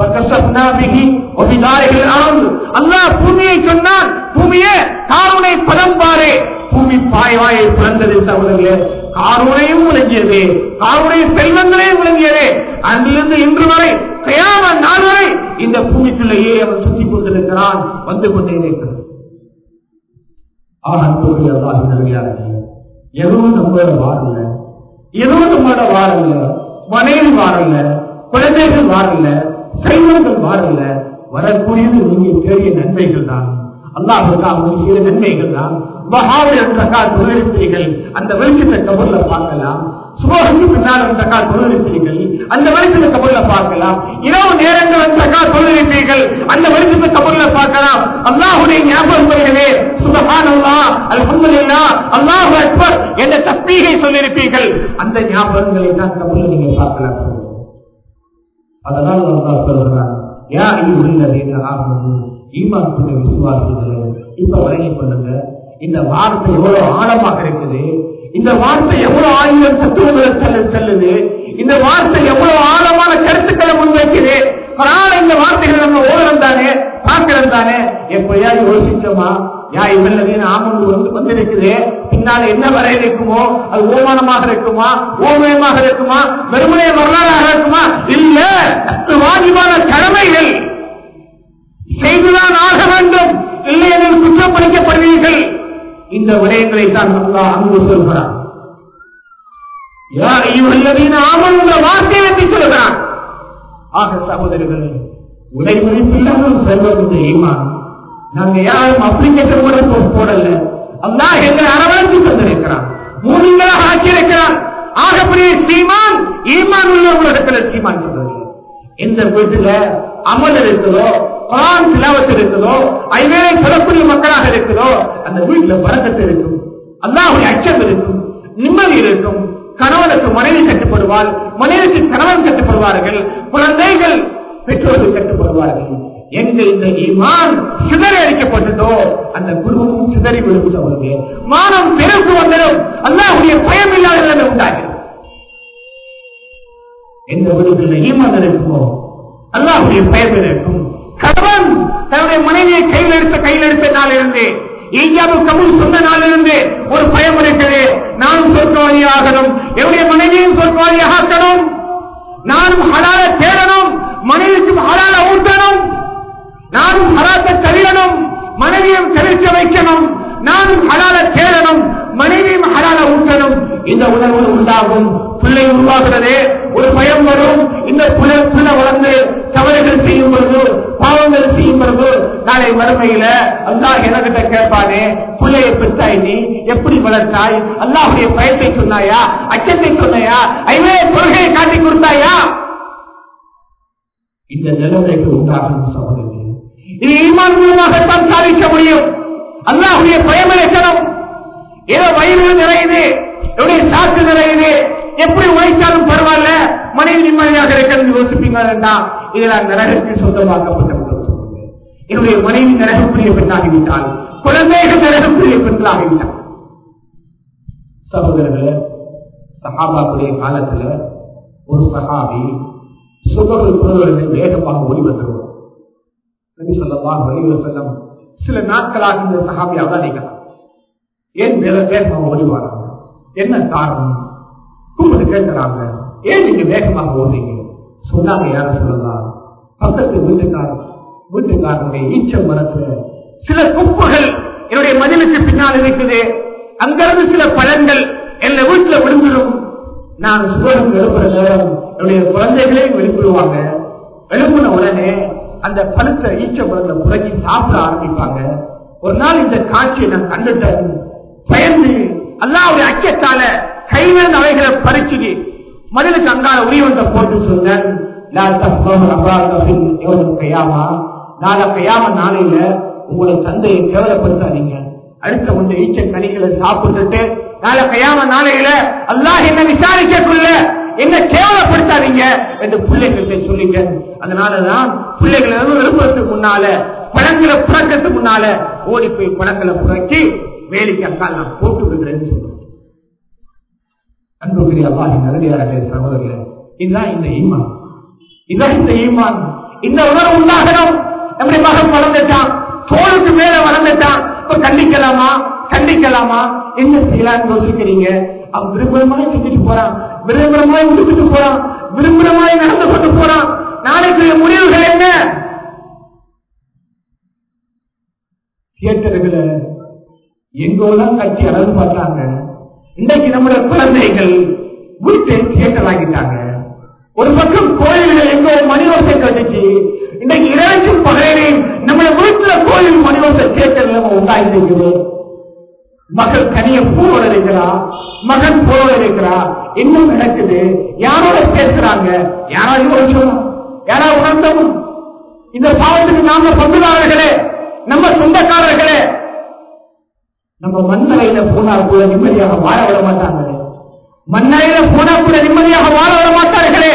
Speaker 1: அல்லாஹ் பூமியை சொன்னான் பூமியே காரூனை பதம் பாரு பூமி பாய்வாயை பிறந்தது சகோதரர்களே காரூனையும் விளங்கியது காருடைய செல்வங்களையும் விளங்கியது அன்றிலிருந்து இன்று வரை கயாம நாள் வரை இந்த பூமிக்குள்ளேயே அவன் சுற்றி கொண்டிருக்கிறான் வந்து கொண்டே இருக்கிறான் ஆனால் எதுவும் நம்மளோட வாரல எதுவும் நம்மளோட வாரல மனைவி வாரல குழந்தைகள் வாரல செல்வங்கள் வாரல வரக்கூடியது நீங்க பெரிய நன்மைகள் தான் அல்லாஹுக்காக செய்த நன்மைகள் தான் தொழில்நுட்பீர்கள் அந்த வெளிச்சத்தை கபூர்ல பார்க்கலாம் சுபோகத்துக்கு பின்னால் அந்த கா தொழில்நுட்பீர்கள் அந்த வெளிச்சத்தை கபூர்ல பார்க்கலாம் இரவு நேரங்கள் அந்த கா தொழில்நுட்பீர்கள் அந்த வெளிச்சத்தை கபூர்ல பார்க்கலாம் அல்லாஹுடைய ஞாபகம் வருகிறே சுபகான் அல்லா அல்ஹம்துலில்லா அல்லாஹு அக்பர் என்ற தஸ்பீகை சொல்லியிருப்பீர்கள் அந்த ஞாபகங்களை தான் கபூர்ல நீங்க பார்க்கலாம் அதனால் அல்லாஹ் சொல்கிறான் யா உள்ளது ஆகணும் ஈமான் கொண்ட விசுவாசிகள் இப்ப வழங்கிக் கொள்ளுங்க இந்த வார்த்தை எவ்வளவு ஆழமாக இருக்குது இந்த வார்த்தை எவ்வளவு ஆயிரம் தத்துவங்களை செல்ல செல்லுது இந்த வார்த்தை எவ்வளவு ஆழமான கருத்துக்களை முன்வைக்குது குரான் இந்த வார்த்தைகளை நம்ம ஓரம் தானே பார்க்கிறோம் தானே எப்பயாவது யோசிச்சோமா யா இவல்லதீன் ஆமந்து வந்து வந்திருக்குது பின்னால் என்ன வரை இருக்குமோ அது ஓமானமாக இருக்குமா ஓமயமாக இருக்குமா வெறுமனைய வரலாறாக இருக்குமா இல்ல வாஜிபான கடமைகள் செய்துதான் ஆக வேண்டும் இல்லை எனில் குற்றப்படுத்தப்படுவீர்கள் இந்த விடயங்களை தான் அல்லாஹ் அங்கு சொல்கிறான் யார் இவல்லதீன் ஆமன்ற வார்த்தை வெற்றி சொல்கிறான் ஆக சகோதரர்களே உடை மதிப்பில்லாமல் செல்வது ஈமான் நாங்க யாரும் அப்ளிகேஷன் கூட போ- போடல அல்லாஹ் எங்களை அரவணைத்து தந்திருக்கிறான் மூலிங்களாக ஆக்கியிருக்கிறான் ஆகப்படியே சீமான் ஈமான் உள்ள உலகத்தில் சீமான் சொல்றது எந்த வீட்டுல அமல் இருக்குதோ குரான் திலாவத்து இருக்குதோ ஐவேளை சொல்லக்கூடிய மக்களாக இருக்குதோ அந்த வீட்டுல பறக்கத்து இருக்கும் அல்லாஹுடைய அச்சம் இருக்கும் நிம்மதி இருக்கும் கணவனுக்கு மனைவி கட்டுப்படுவாள் மனைவிக்கு கணவன் கட்டுப்படுவார்கள் குழந்தைகள் பெற்றோர்கள் கட்டுப்படுவார்கள் எங்க இந்த ஈமான் சிதறி அடிக்கப்பட்டதோ அந்த குருவும் சிதறி விழுந்து அவருக்கு மானம் பெருக்கு வந்துடும் அல்லாஹுடைய பயம் இல்லாத நிலைமை உண்டாகிறது எந்த வீடுகளில் ஈமான் இருக்குமோ அல்லாஹுடைய பயம் இருக்கும் கணவன் தன்னுடைய மனைவியை கையில் எடுத்த கையில் எடுத்த நாளிலிருந்து ஈஜாபு கபூல் சொன்ன நாளிலிருந்து ஒரு பயம் இருக்கிறது நானும் சொர்க்கவாதியாகணும் என்னுடைய மனைவியும் சொர்க்கவாதியாக ஆக்கணும் நானும் ஹலால தேடணும் மனைவிக்கும் ஹலால ஊட்டணும் நானும் ஹலாத்தை தவிரணும் மனைவியும் தவிர்க்க வைக்கணும் நானும் ஹலால தேடணும் மனைவியும் ஹலால ஊட்டணும் இந்த உணர்வு உண்டாகும் பிள்ளை உருவாகிறது ஒரு பயம் வரும் இந்த பிள்ளை பிள்ளை வளர்ந்து தவறுகள் செய்யும் பொழுது பாவங்கள் செய்யும் பொழுது நாளை வறுமையில அல்லாஹ் எனக்கிட்ட கேட்பானே பிள்ளையை பெற்றாய் நீ எப்படி வளர்த்தாய் அல்லாஹுடைய பயத்தை சொன்னாயா அச்சத்தை சொன்னாயா ஐவே கொள்கையை காட்டி கொடுத்தாயா இந்த நிலைமைக்கு உண்டாகும் சகோதரி இது ஈமான் மூலமாகத்தான் சாதிக்க முடியும் அல்லாஹுடைய பயம் இருக்கணும் ஏதோ வயிறு நிறையுது என்னுடைய சாக்கு நிறையுது எப்படி உழைத்தாலும் பரவாயில்ல மனைவி நிம்மதியாக இருக்கிறது யோசிப்பீங்க வேண்டாம் இதெல்லாம் நரகத்தில் சொந்தமாக்கப்பட்டவர்கள் என்னுடைய மனைவி நரகப்புரிய பெண்ணாகிவிட்டால் குழந்தைகள் நரகப்புரிய பெண்களாகிவிட்டார் சகோதரர்களே சஹாபாக்குடைய காலத்துல ஒரு சஹாபி சுபர்கள் குழுவர்கள் வேகமாக ஓடி வந்துருவார் நபி ஸல்லல்லாஹு அலைஹி வஸல்லம் சில நாட்களாக இந்த சஹாபி அவதானிக்கலாம் ஏன் வேற வேகமாக ஓடி வராங்க என்ன காரணம் கூப்பிட்டு கேட்கிறாங்க ஏன் நீங்க வேகமாக ஓடுறீங்க சொன்னாங்க யாரும் சொல்லலாம் பக்கத்து வீட்டுக்காரர் வீட்டுக்காரனுடைய ஈச்ச மரத்துல சில குப்புகள் என்னுடைய மதிலுக்கு பின்னால் இருக்குது அங்கிருந்து சில பழங்கள் என்ன வீட்டுல விழுந்துடும் நான் சுவரம் எழுப்புற நேரம் என்னுடைய குழந்தைகளையும் எழுப்பிடுவாங்க எழுப்பின உடனே அந்த பழுத்த ஈச்ச பழத்தை புரட்சி சாப்பிட ஆரம்பிப்பாங்க ஒரு நாள் இந்த காட்சியை நான் கண்டுட்டேன் பயந்து அல்லாவுடைய அச்சத்தால கைவிழுந்த அவைகளை பறிச்சுது மனிதனுக்கு அங்கால உரியவந்த போட்டு சொன்னேன் லா தஃபம் அபாரதபின் யௌமல் கியாமா நாளை கையாம நாளையில உங்களோட தந்தையை கேவலப்படுத்தாதீங்க அடுத்த முந்த ஈச்ச கனிகளை சாப்பிட்டுட்டு நாளை கையாம நாளையில அல்லாஹ் என்ன விசாரிக்கக்குள்ள என்ன கேவலப்படுத்தாதீங்க என்று பிள்ளைகள்கிட்ட சொல்லிங்க அதனாலதான் பிள்ளைகள் எழுப்புறதுக்கு முன்னால பழங்களை புறக்கிறதுக்கு முன்னால ஓடி போய் பழங்களை புறக்கி வேலைக்கு அக்கால் நான் போட்டு விடுறேன்னு சொல்லுவேன் அன்புக்குரிய அல்லாஹின் நல்லடியாரே சகோதரர்களே இதுதான் இந்த ஈமான் இதுதான் இந்த ஈமான் இந்த உணர்வு உண்டாகணும் நம்முடைய மகன் வளர்ந்துட்டான் தோளுக்கு மேல வளர்ந்துட்டான் இப்ப கண்டிக்கலாமா கண்டிக்கலாமா என்ன செய்யலாம்னு யோசிக்கிறீங்க அவன் விரும்புறமாய் செஞ்சுட்டு போறான் விரும்புறமாய் முடிச்சுட்டு போறான் விரும்புறமாய் நடந்து கொண்டு போறான் நாளைக்குரிய முடிவுகள் என்ன தியேட்டர்களை எங்கோலாம் கட்டி அளவு பார்த்தாங்க இன்றைக்கு நம்முடைய குழந்தைகள் வீட்டை தியேட்டர் ஆகிட்டாங்க ஒரு பக்கம் கோயில்கள் எங்கோ மணிவசை கட்டிச்சு இன்றைக்கு இரண்டும் பகலையும் நம்முடைய வீட்டுல கோயில் மணிவசை தியேட்டர்ல உண்டாயிருக்குது மகள் கனிய போல இருக்கிறா மகன் போல இருக்கிறா இன்னும் நடக்குது யாரோட பேசுறாங்க யாராவது யோசிச்சோம் யாராவது உணர்ந்தவும் இந்த பாவத்துக்கு நாம பங்குதாரர்களே நம்ம சொந்தக்காரர்களே நம்ம மண்ணறையில போனா கூட நிம்மதியாக வாழ விட மாட்டாங்களே மண்ணறையில போனா கூட நிம்மதியாக வாழ விட மாட்டார்களே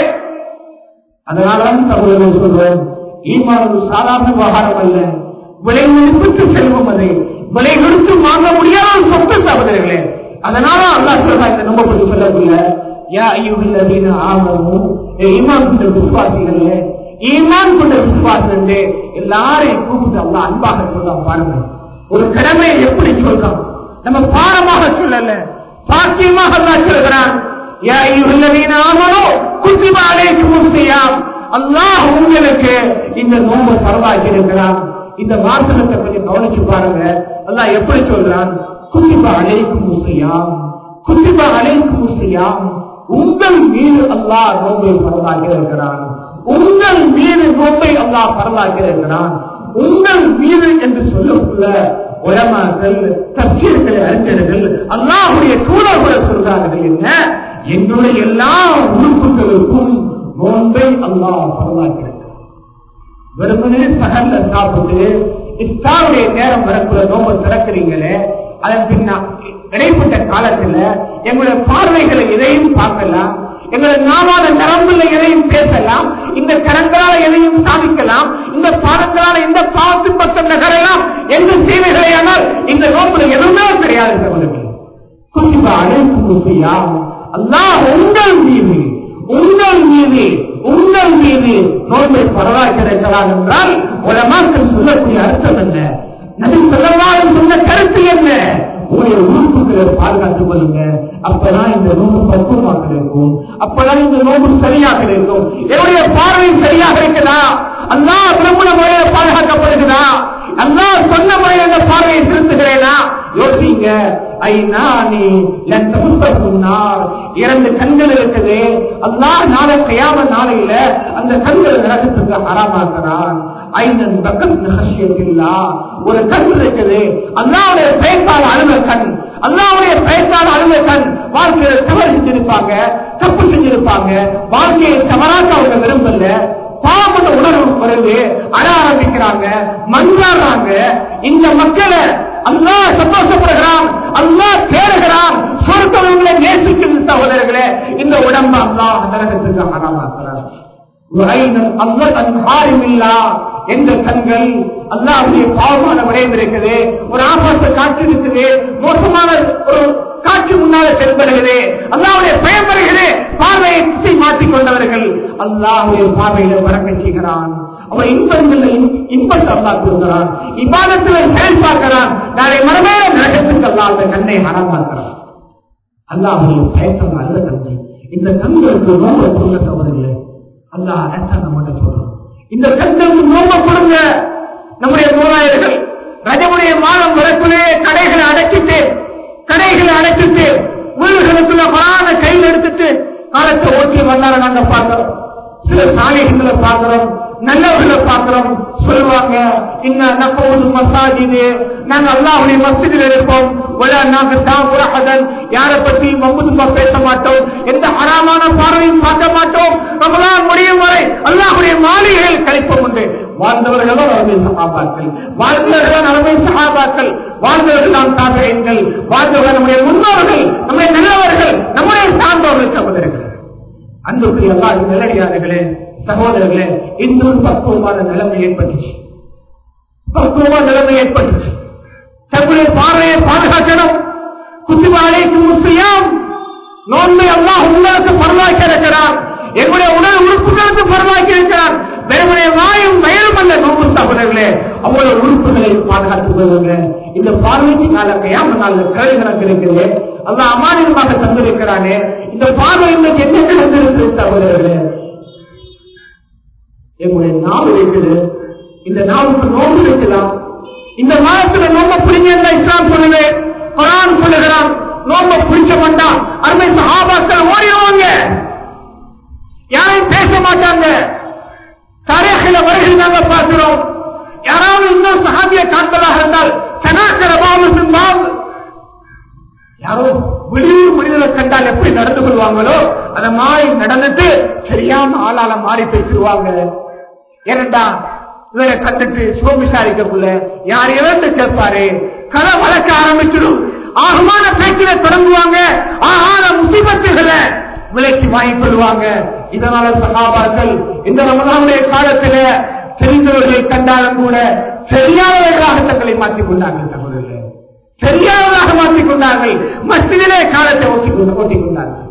Speaker 1: அதனாலதான் சகோதரர்கள் சொல்றோம் ஈமான் ஒரு சாதாரண விவகாரம் அல்ல விலை மதிப்புக்கு செல்வம் அது விலை கொடுத்து வாங்க முடியாத ஒரு சொத்து சகோதரர்களே அதனால அல்லா சொல்றா இந்த நம்ம பற்றி சொல்லக்குள்ள யா ஐயுகள் அப்படின்னு ஆகணும் ஈமான் கொண்ட விசுவாசிகளே ஈமான் கொண்ட விசுவாசம் எல்லாரையும் கூப்பிட்டு அல்லா அன்பாக சொல்ல பாருங்க ஒரு கடமையை எப்படி சொல்றோம் நம்ம பாரமாக சொல்லல பாக்கியமாக அல்லா சொல்கிறான் யா ஐயுகல்லவீன ஆமனோ குத்திப அலைக்கும் செய்யாம் அல்லாஹ் உங்களுக்கு இந்த நோம்பு பரவாக்கி இருக்கிறான் இந்த வாசனத்தை கொஞ்சம் கவனிச்சு பாருங்க அல்லாஹ் எப்படி சொல்றான் குத்திப அலைக்கும் செய்யாம் குத்திப அலைக்கும் செய்யாம் உங்கள் மீது அல்லாஹ் நோம்பை பரவாக்கி இருக்கிறான் உங்கள் மீது நோம்பை அல்லாஹ் பரவாக்கி இருக்கிறான் உங்கள் மீது என்று சொல்லக்குள்ள உலமாக்கள் தப்சீர்கள் அறிஞர்கள் அல்லாஹுடைய தூதர்களை சொல்றார்கள் என்ன எங்களுடைய எல்லா உறுப்புகளுக்கும் நோன்பை அல்லாஹ் பரவாக்கிறார் வெறுமனே சகல்ல சாப்பிட்டு இஸ்லாமுடைய நேரம் வரக்குள்ள நோம்பை திறக்கிறீங்களே அதன் பின்னா இடைப்பட்ட காலத்துல எங்களுடைய பார்வைகளை எதையும் பார்க்கலாம் எங்களுடைய நாவாத நரம்புல எதையும் பேசலாம் இந்த கரங்களால எதையும் சாதிக்கலாம் இந்த பாதங்களால எந்த பாவத்து பக்கம் நகரலாம் என்று செய்வீர்களே ஆனால் இந்த நோம்புல எதுவுமே தெரியாது சகோதரர்கள் குறிப்பா அழைப்பு செய்யாம் அல்லாஹ் உங்கள் மீது உங்கள் மீது உங்கள் மீது நோன்பை பரவாயிருக்கிறான் என்றால் உலமாக்கள் சொல்லக்கூடிய அர்த்தம் என்ன நபி சொல்லவாலும் சொன்ன கருத்து என்ன உங்களுடைய உறுப்புகளை பாதுகாத்துக் கொள்ளுங்க அப்பதான் இந்த நோம்பு பக்குவமாக இருக்கும் அப்பதான் இந்த நோம்பு சரியாக இருக்கும் என்னுடைய பார்வை சரியாக இருக்குதா அல்லா பிரம்மண முறையில பாதுகாக்கப்படுகிறதா அல்லா சொன்ன முறையில் அந்த பார்வையை திருத்துகிறேனா யோசிங்க ஐநானி லன் தமுத்தகுன்னார் இரண்டு கண்கள் இருக்குது அல்லாஹ் நாளை கையாம நாளையில அந்த கண்கள் நரகத்துக்கு ஆறாமாக்குறான் ஐநன் பக்கம் நகசியத்தில்லா ஒரு கண் இருக்குது அல்லாவுடைய பயன்பாடு அழுத கண் அல்லாவுடைய பயன்பாடு அழுத கண் வாழ்க்கையில தவறு செஞ்சிருப்பாங்க தப்பு செஞ்சிருப்பாங்க வாழ்க்கையை தவறாக அவங்க விரும்பல பாவப்பட்ட உணர்வு வருது அழ ஆரம்பிக்கிறாங்க மஞ்சாடுறாங்க இந்த மக்களை அல்லா சந்தோஷப்படுகிறான் அல்லா தேடுகிறான் சொர்க்கவங்களை நேசிக்கும் சகோதரர்களே இந்த உடம்பு அல்லா நரகத்துக்கு ஆரம்பிக்கிறார் எந்த கண்கள் அல்லாவுடைய பாவமான விளைவு இருக்குது ஒரு ஆபாச காட்சி இருக்குது மோசமான ஒரு காட்சி முன்னால தென்படுகிறது அல்லாவுடைய பயம் வருகிறது பார்வையை திசை மாற்றிக் கொண்டவர்கள் அல்லாவுடைய பார்வையில வரக்க செய்கிறான் அவன் இன்பங்கள் இன்பத்தை அல்லா கொடுக்கிறான் இவ்வாதத்தில் செயல் பார்க்கிறான் நாளை மறுமையில நரகத்துக்கு அல்லா அந்த கண்ணை அறம் பார்க்கிறான் அல்லாவுடைய பயத்தம் நல்ல தன்மை இந்த கண்களுக்கு நோம்பை கொடுங்க சகோதரிகளே அல்லா அனத்தான் நம்ம சொல்றோம் இந்த கண்களுக்கு நோம்ப கொடுங்க நம்முடைய மூவாயிரர்கள் ரஜமுடைய மாதம் வரக்குள்ளே கடைகளை அடைச்சிட்டு கடைகளை அடைச்சிட்டு வீடுகளுக்குள்ள வராத கையில் எடுத்துட்டு காலத்தை ஓட்டி வந்தார நாங்க பார்க்கிறோம் சில சாலைகளை பார்க்கிறோம் நல்லவர்களை பார்க்கிறோம் சொல்லுவாங்க இன்னும் நப்போது மசாஜிது நாங்க அல்லாஹுடைய மஸ்ஜிதில் இருப்போம் வல நாங்க தாபுரஹதன் யாரை பத்தி மம்புதுமா பேச மாட்டோம் எந்த அறாமான பார்வையும் பார்க்க மாட்டோம் நம்மளால் முடியும் வரை அல்லாஹுடைய மாளிகையில் கழிப்போம் உண்டு வாழ்ந்தவர்களும் அருமை சகாபாக்கள் வாழ்ந்தவர்கள் அருமை சகாபாக்கள் வாழ்ந்தவர்கள் நாம் தாபகங்கள் வாழ்ந்தவர்கள் நம்முடைய முன்னோர்கள் நம்முடைய நல்லவர்கள் நம்முடைய சார்ந்தவர்கள் சகோதரர்கள் அன்புக்குரிய அல்லாஹ் நல்லடியார்களே சகோதரர்களே இன்னொரு பக்குவமான நிலைமை ஏற்பட்டுச்சு பக்குவமான நிலைமை ஏற்பட்டுச்சு தங்களுடைய பார்வையை பாதுகாக்கணும் குத்துவாழைக்கு முஸ்லியாம் நோன்மை அல்லாஹ் உங்களுக்கு பரவாக்கி இருக்கிறார் எங்களுடைய உடல் உறுப்புகளுக்கு பரவாக்கி இருக்கிறார் வெறுமனைய வாயும் வயலும் அல்ல நோம்பு சகோதரர்களே அவங்களுடைய உறுப்புகளை பாதுகாத்துக் இந்த பார்வைக்கு கால கையாம நாள் கேள்வி கணக்கு இருக்கிறது அல்லாஹ் அமானியமாக தந்திருக்கிறானே இந்த பார்வை இன்னைக்கு என்ன கிடந்திருக்கு சகோதரர்களே எங்களுடைய நாவு இருக்குது இந்த நாவுக்கு நோம்பு வைக்கலாம் இந்த மாதத்துல நோம்ப பிடிங்க இஸ்லாம் சொல்லுது குரான் சொல்லுகிறான் நோம்ப பிடிச்ச மாட்டான் அருமை சஹாபாக்கள் ஓடிடுவாங்க யாரையும் பேச மாட்டாங்க தரையில வருகை நாங்க பார்க்கிறோம் யாராவது இன்னும் சகாபியை காண்பதாக இருந்தால் சனாக்கர பாபு சிம்பாபு யாரோ வெளியூர் மனிதனை கண்டால் எப்படி நடந்து கொள்வாங்களோ அத மாறி நடந்துட்டு சரியான ஆளால மாறி பேசிடுவாங்க ஏனண்டா இவரை கண்டுட்டு சுகம் விசாரிக்கக்குள்ள யார் இறந்து கேட்பாரு கதை வளர்க்க ஆரம்பிச்சிடும் ஆகமான பேச்சில தொடங்குவாங்க ஆகாத முசிபத்துகளை விலைக்கு வாங்கி கொள்வாங்க இதனால சகாபாக்கள் இந்த ரமதானுடைய காலத்துல தெரிந்தவர்களை கண்டாலும் கூட சரியானவர்களாக தங்களை மாற்றிக் கொண்டார்கள் சகோதரர்களே சரியானதாக மாற்றிக் கொண்டார்கள் மத்தியிலே காலத்தை ஓட்டிக் கொண்டு ஓட்டிக் கொண்டார்கள்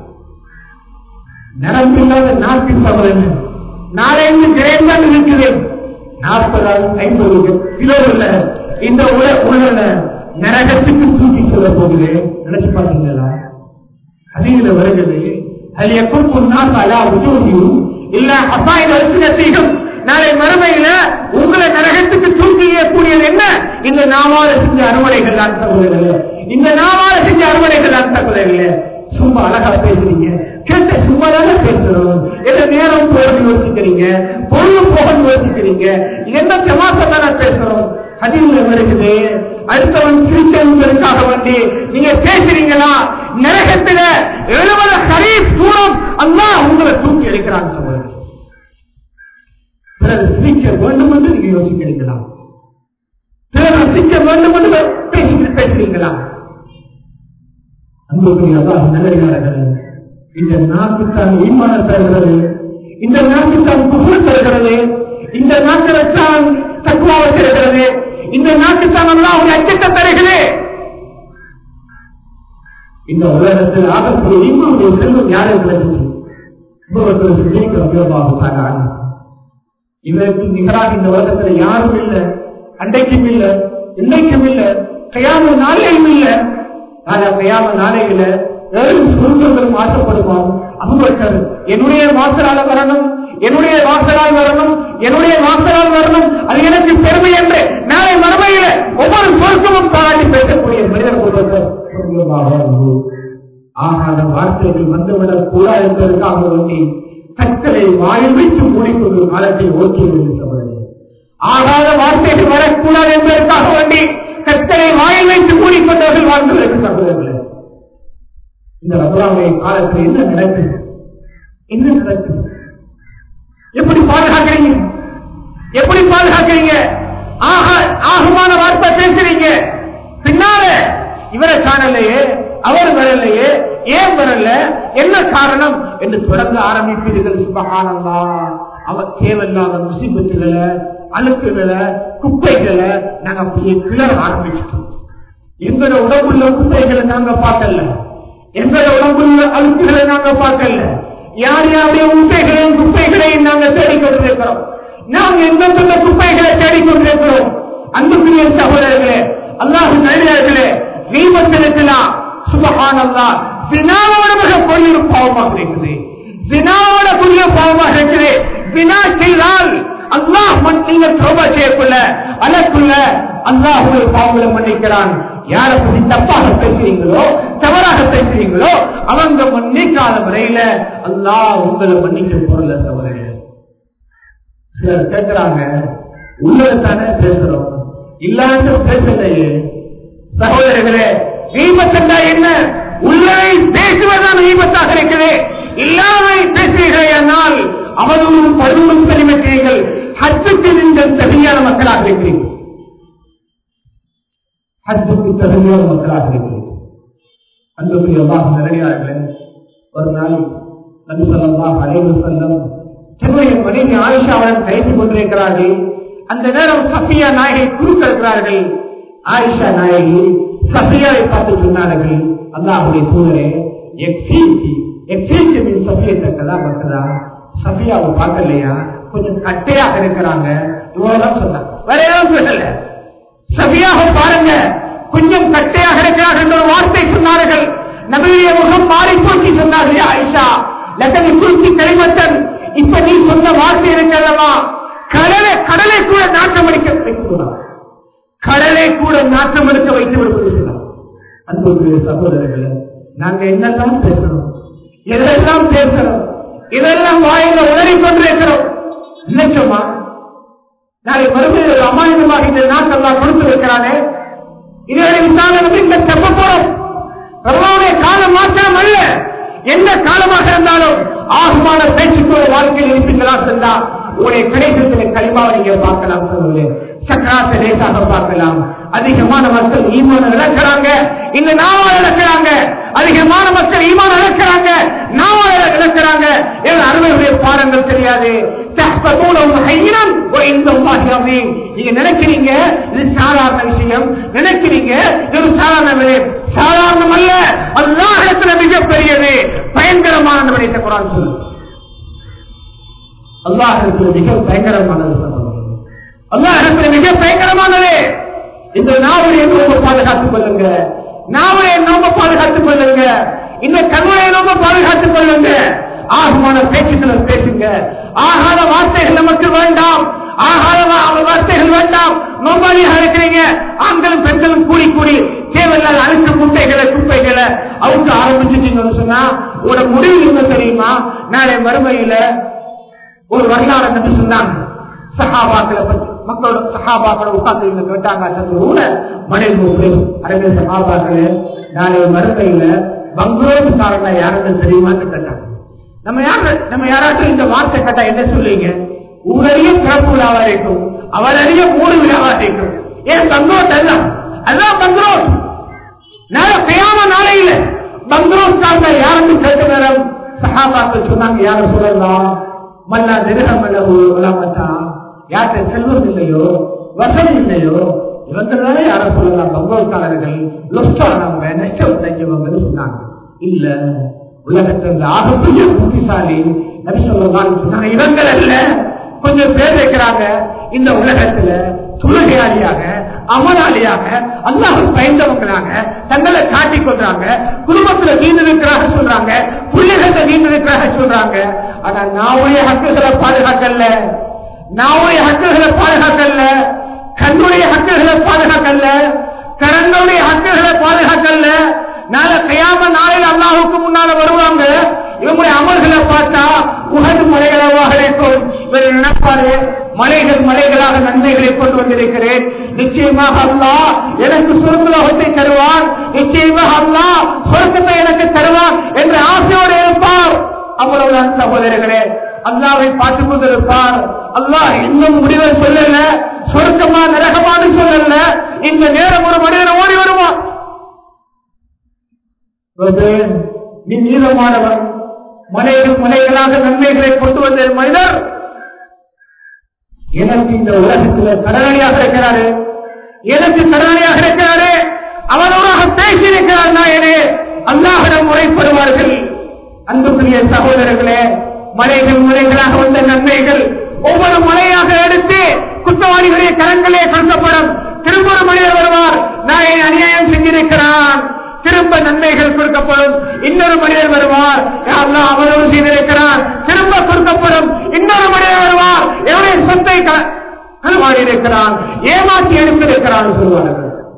Speaker 1: நரம்பில்லாத நாட்டின் சகோதரன் நாளைந்து கிரேந்தான் இருக்கிறேன் நாற்பது ஐம்பது கிலோ உள்ள இந்த உல உலக நரகத்துக்கு தூக்கி சொல்ல போகிறேன் நினைச்சு பாத்தீங்களா அதிக வருகிறது அதில் எப்போ நாள் அலா உதவியும் இல்ல அப்பா இந்த அரிசினத்தையும் நாளை மறுமையில உங்களை நரகத்துக்கு தூக்கி கூடியது என்ன இந்த நாவால செஞ்ச அறுவடைகள் தான் சகோதரர்களே இந்த நாவால செஞ்ச அறுவடைகள் தான் சகோதரர்களே சும்மா அழகா பேசுறீங்க கேட்ட சும்மா தானே பேசுறோம் எந்த நேரம் போக யோசிக்கிறீங்க பொருளும் போக யோசிக்கிறீங்க என்ன தமாசா தானே பேசுறோம் அதில் வருகிறது அடுத்தவன் சிரித்தவங்களுக்காக வந்து நீங்க பேசுறீங்களா நரகத்துல எழுபது ஹரீப் தூரம் அல்லா உங்களை தூக்கி எடுக்கிறான் சகோதரர் பிறகு சிரிக்க வேண்டும் என்று நீங்க யோசிக்கிறீங்களா பிறகு ரசிக்க வேண்டும் என்று பேசி பேசுறீங்களா அன்புக்குரிய அல்லாஹ் நல்லடியார்கள் இந்த நாட்டுத்தான் ஈமான தருகிறது இந்த நாட்டுத்தான் புகழ் தருகிறது இந்த நாட்டில்தான் தக்குவாவை தருகிறது இந்த நாட்டுத்தான் அல்லாஹ் ஒரு அச்சத்தை தருகிறது இந்த உலகத்தில் ஆகக்கூடிய ஈமாவுடைய செல்வம் யாரை கிடைச்சது இவருக்கு நிகராக இந்த உலகத்தில் யாரும் இல்லை அன்றைக்கும் இல்லை இன்னைக்கும் இல்லை கையாம நாளையும் இல்லை ஆனா கையாம நாளையில வெறும் சுருக்கங்களும் ஆசைப்படுவான் அபுபக்கர் என்னுடைய வாசலால வரணும் என்னுடைய வாசலால் வரணும் என்னுடைய வாசலால் வரணும் அது எனக்கு பெருமை என்று நாளை மறுமையில ஒவ்வொரு சொர்க்கமும் பாராட்டி பேசக்கூடிய மனிதர் ஒருவர் ஆகாத வார்த்தைகள் வந்துவிடக் கூடாது என்பதற்காக வேண்டி கற்களை வாயில் வைத்து மூடிக்கொண்டு காலத்தை ஓட்டியிருந்தவர்கள் ஆகாத வார்த்தைகள் வரக்கூடாது என்பதற்காக வேண்டி கற்களை வாயில் வைத்து மூடிக்கொண்டவர்கள் வாழ்ந்து சகோதரர்களே இந்த ரகுலாவுடைய காலத்தில் என்ன நடக்குது என்ன நடக்குது எப்படி பாதுகாக்கிறீங்க எப்படி பாதுகாக்கிறீங்க ஆக ஆகமான வார்த்தை பேசுறீங்க பின்னால இவரை காணலையே அவர் வரலையே ஏன் வரல என்ன காரணம் என்று தொடர்ந்து ஆரம்பிப்பீர்கள் சுபகானந்தா அவர் தேவையில்லாத முசிபத்துகளை அழுக்குகளை குப்பைகளை நாங்க அப்படியே கிளற ஆரம்பிச்சிட்டோம் எங்களோட உடம்புள்ள குப்பைகளை நாங்க பார்க்கல எங்களோட உடம்புள்ள அழுக்குகளை நாங்க பார்க்கல யார் யாருடைய உண்மைகளையும் குப்பைகளையும் நாங்க தேடிக்கொண்டிருக்கிறோம் நாம் எந்தெந்த குப்பைகளை தேடிக்கொண்டிருக்கிறோம் அன்புக்குரிய சகோதரர்களே அல்லாஹு நடிகர்களே தீபத்திருக்கலாம் சுபகானந்தா வினாவோட மிக கொடிய பாவமாக இருக்குது வினாவோட கொடிய பாவமாக இருக்குது வினா செய்தால் அல்லாஹ் நீங்க சோபா செய்யக்குள்ள அதற்குள்ள அல்லாஹ் பாவங்களை மன்னிக்கிறான் யாரை பத்தி தப்பாக பேசுறீங்களோ தவறாக பேசுறீங்களோ அவங்க மன்னிக்காத முறையில அல்லாஹ் உங்களை மன்னிக்க போறல சவரே சிலர் கேட்கிறாங்க உள்ளதானே பேசுறோம் இல்லாத பேசலையே சகோதரர்களே ஈபத்தண்டா என்ன உள்ளதை பேசுவதுதான் ஈபத்தாக இருக்கிறது இல்லாமை பேசுகிறீர்கள் என்னால் அவர்களும் பருவம் தனிமைக்கிறீர்கள் ஹஜ்ஜுக்கு நீங்கள் தகுதியான மக்களாக இருக்கிறீர்கள் ஹஜ்ஜுக்கு தகுதியான மக்களாக இருக்கிறீர்கள் அன்புக்குரிய அல்லாஹ் நிறையார்களே ஒரு நாள் நபி ஸல்லல்லாஹு அலைஹி வஸல்லம் தன்னுடைய மனைவி ஆயிஷாவுடன் பேசிக் கொண்டிருக்கிறார்கள் அந்த நேரம் சஃபியா நாயகை குறுக்கிறார்கள் ஆயிஷா நாயகி சஃபியாவை பார்த்து சொன்னார்கள் அல்லாஹுடைய தூதரே எக்ஸீசி எக்ஸீசி மீன் சஃபியத்தை கதா மக்கதா சஃபியாவை பார்க்கலையா கொஞ்சம் கட்டையாக இருக்கிறாங்க இவ்வளவுதான் சொன்னாங்க வேற எதுவும் சொல்லல சபியாக பாருங்க கொஞ்சம் கட்டையாக இருக்கிறார்கள் என்ற ஒரு வார்த்தை சொன்னார்கள் நபியுடைய முகம் மாறி போக்கி சொன்னார்கள் ஆயிஷா லக்கதி குறிச்சி கழிவத்தன் இப்ப நீ சொன்ன வார்த்தை இருக்கிறதா கடலை கடலை கூட நாட்டம் அடிக்க வைத்துள்ளார் கடலை கூட நாட்டம் எடுக்க வைத்து விடுவதற்கு அன்புக்குரிய சகோதரர்களே நாங்க என்னெல்லாம் பேசணும் எதெல்லாம் பேசணும் இதெல்லாம் வாயில உணரி கொண்டிருக்கிறோம் நினைச்சோமா நாளை மறுபடியும் அமானிதமாக இந்த நாட்டெல்லாம் கொடுத்து வைக்கிறானே இதுவரை விசாரணை இந்த செப்ப போறோம் ரமலானுடைய காலம் மாற்றம் அல்ல எந்த காலமாக இருந்தாலும் ஆகுமான பேச்சுக்கோட வாழ்க்கையில் இருப்பீங்களா சென்றா உங்களுடைய கடைசத்திலே களிமாவை நீங்க பார்க்கலாம் சொல்லுவேன் சக்கராத்தை லேசாக பார்க்கலாம் அதிகமான மக்கள் ஈமான இழக்கிறாங்க இந்த நாவால் இழக்கிறாங்க அதிகமான மக்கள் ஈமான இழக்கிறாங்க நாவால் இழக்கிறாங்க என் அருமையுடைய பாடங்கள் தெரியாது தஹ்பதூனஹு ஹைரன் வ இந்தல்லாஹி அஸீம். நீங்க நினைக்கிறீங்க இது சாதாரண விஷயம் நினைக்கிறீங்க இது ஒரு சாதாரண விஷயம் சாதாரணம் அல்ல அல்லாஹிடத்துல மிகப்பெரியது பயங்கரமான விடயத்தை குரான் சொல்லு அல்லாஹிடத்துல மிக பயங்கரமானது சகோதரர்களே. அல்லாஹிடத்துல மிக பயங்கரமானது இந்த நாவலை நோம்ப பாதுகாத்துக் கொள்ளுங்க நாவலை நோம்ப பாதுகாத்துக் கொள்ளுங்க இந்த கண்வரை நோம்ப பாதுகாத்துக் கொள்ளுங்க ஆகமான பேச்சுக்களை பேசுங்க ஆகாத வார்த்தைகள் நமக்கு வேண்டாம் ஆகாத வா- வார்த்தைகள் வேண்டாம் நோம்பாளியாக இருக்கிறீங்க ஆண்களும் பெண்களும் கூடி கூடி தேவையில்லாத அழுத்த முட்டைகளை குப்பைகளை அவுக்க ஆரம்பிச்சுட்டீங்கன்னு சொன்னா உங்களோட முடிவு என்ன தெரியுமா நாளை மறுமையில ஒரு வரலாறு நம்பி சொன்னாங்க சஹாபாக்களை பற்றி மக்களோட சஹாபாக்களை உட்கார்ந்து இங்க கேட்டாங்க சற்று கூட மனைவி அரபி சஹாபாக்களே நாளை மறுமையில பங்களோடு காரணம் யாருன்னு தெரியுமான்னு கேட்டாங்க நம்ம யாரு நம்ம யாராச்சும் இந்த வார்த்தை கேட்டா என்ன சொல்லுவீங்க ஊரறிய பிறப்பு விழாவா இருக்கும் அவரறிய மூடு விழாவா இருக்கும் ஏன் பங்களோட் அல்ல அதான் பங்களோட் நாளை கையாம நாளையில பங்களோட் சார்ந்த யாருக்கு கேட்ட நேரம் சஹாபாக்கள் சொன்னாங்க யாரும் சொல்லலாம் மல்லா நிருகம் அல்லவா யார்கிட்ட செல்வம் இல்லையோ வசதி இல்லையோ இவங்களால யாரும் சொல்லலாம் பங்கோல்காரர்கள் லொஸ்டானவங்க நஷ்டம் செஞ்சவங்க சொன்னாங்க இல்ல உலகத்தில் ஆகப்பெரிய புத்திசாலி நபி சொல்லலாம் சொன்னாங்க இவங்கள் அல்ல கொஞ்சம் பேர் இருக்கிறாங்க இந்த உலகத்துல தொழுகையாளியாக அமலாளியாக அல்லாஹ் பயந்தவங்களாக தங்களை காட்டிக் கொள்றாங்க குடும்பத்துல நீண்டு இருக்கிறாக சொல்றாங்க பிள்ளைகளை நீண்டு இருக்கிறாக சொல்றாங்க ஆனா நாவுடைய ஹக்குகளை பாதுகாக்கல நாவுடைய ஹக்குகளை பாதுகாக்கல கண்ணுடைய ஹக்குகளை பாதுகாக்கல கரங்களுடைய ஹக்குகளை பாதுகாக்கல நாளை கையாம நாளையில் அல்லாஹுக்கு முன்னால வருவாங்க இவங்களுடைய அமல்களை பார்த்தா உகது மலைகளாக இருக்கும் இவர் நினைப்பாரு மலைகள் மலைகளாக நன்மைகளை கொண்டு வந்திருக்கிறேன் நிச்சயமாக அல்லாஹ் எனக்கு சுருக்குலோகத்தை தருவான் நிச்சயமாக அல்லாஹ் சொர்க்கத்தை எனக்கு தருவான் என்ற ஆசையோடு இருப்பார் அவ்வளவுதான் சகோதரர்களே அல்லாவை பார்த்துக் கொண்டிருப்பார் அல்லாஹ் இன்னும் முடிவை சொல்லல சொர்க்கமா நரகமானு சொல்லல இந்த நேரம் ஒரு மனிதன் ஓடி வருவான் நீ நீளமானவன் மலைகள் மலைகளாக நன்மைகளை கொண்டு வந்த மனிதர் எனக்கு இந்த உலகத்தில் கடனடியாக இருக்கிறாரு எனக்கு கடனடியாக இருக்கிறாரு அவனோடாக பேசி இருக்கிறார் நாயனே அல்லாஹிடம் முறைப்படுவார்கள் அன்புக்குரிய சகோதரர்களே மலைகள் மலைகளாக வந்த நன்மைகள் ஒவ்வொரு மலையாக எடுத்து குற்றவாளிகளுடைய கரங்களே கொடுக்கப்படும் திரும்ப ஒரு மனிதர் வருவார் நான் அநியாயம் செஞ்சிருக்கிறான் திரும்ப நன்மைகள் கொடுக்கப்படும் இன்னொரு மனிதர் வருவார் யா அல்லாஹ் அவனோடு செய்திருக்கிறான் திரும்ப கொடுக்கப்படும் இன்னொரு மனிதர் வருவார் என்னுடைய சொத்தை களவாடி இருக்கிறான் ஏமாற்றி எடுத்திருக்கிறான் சொல்வார்கள்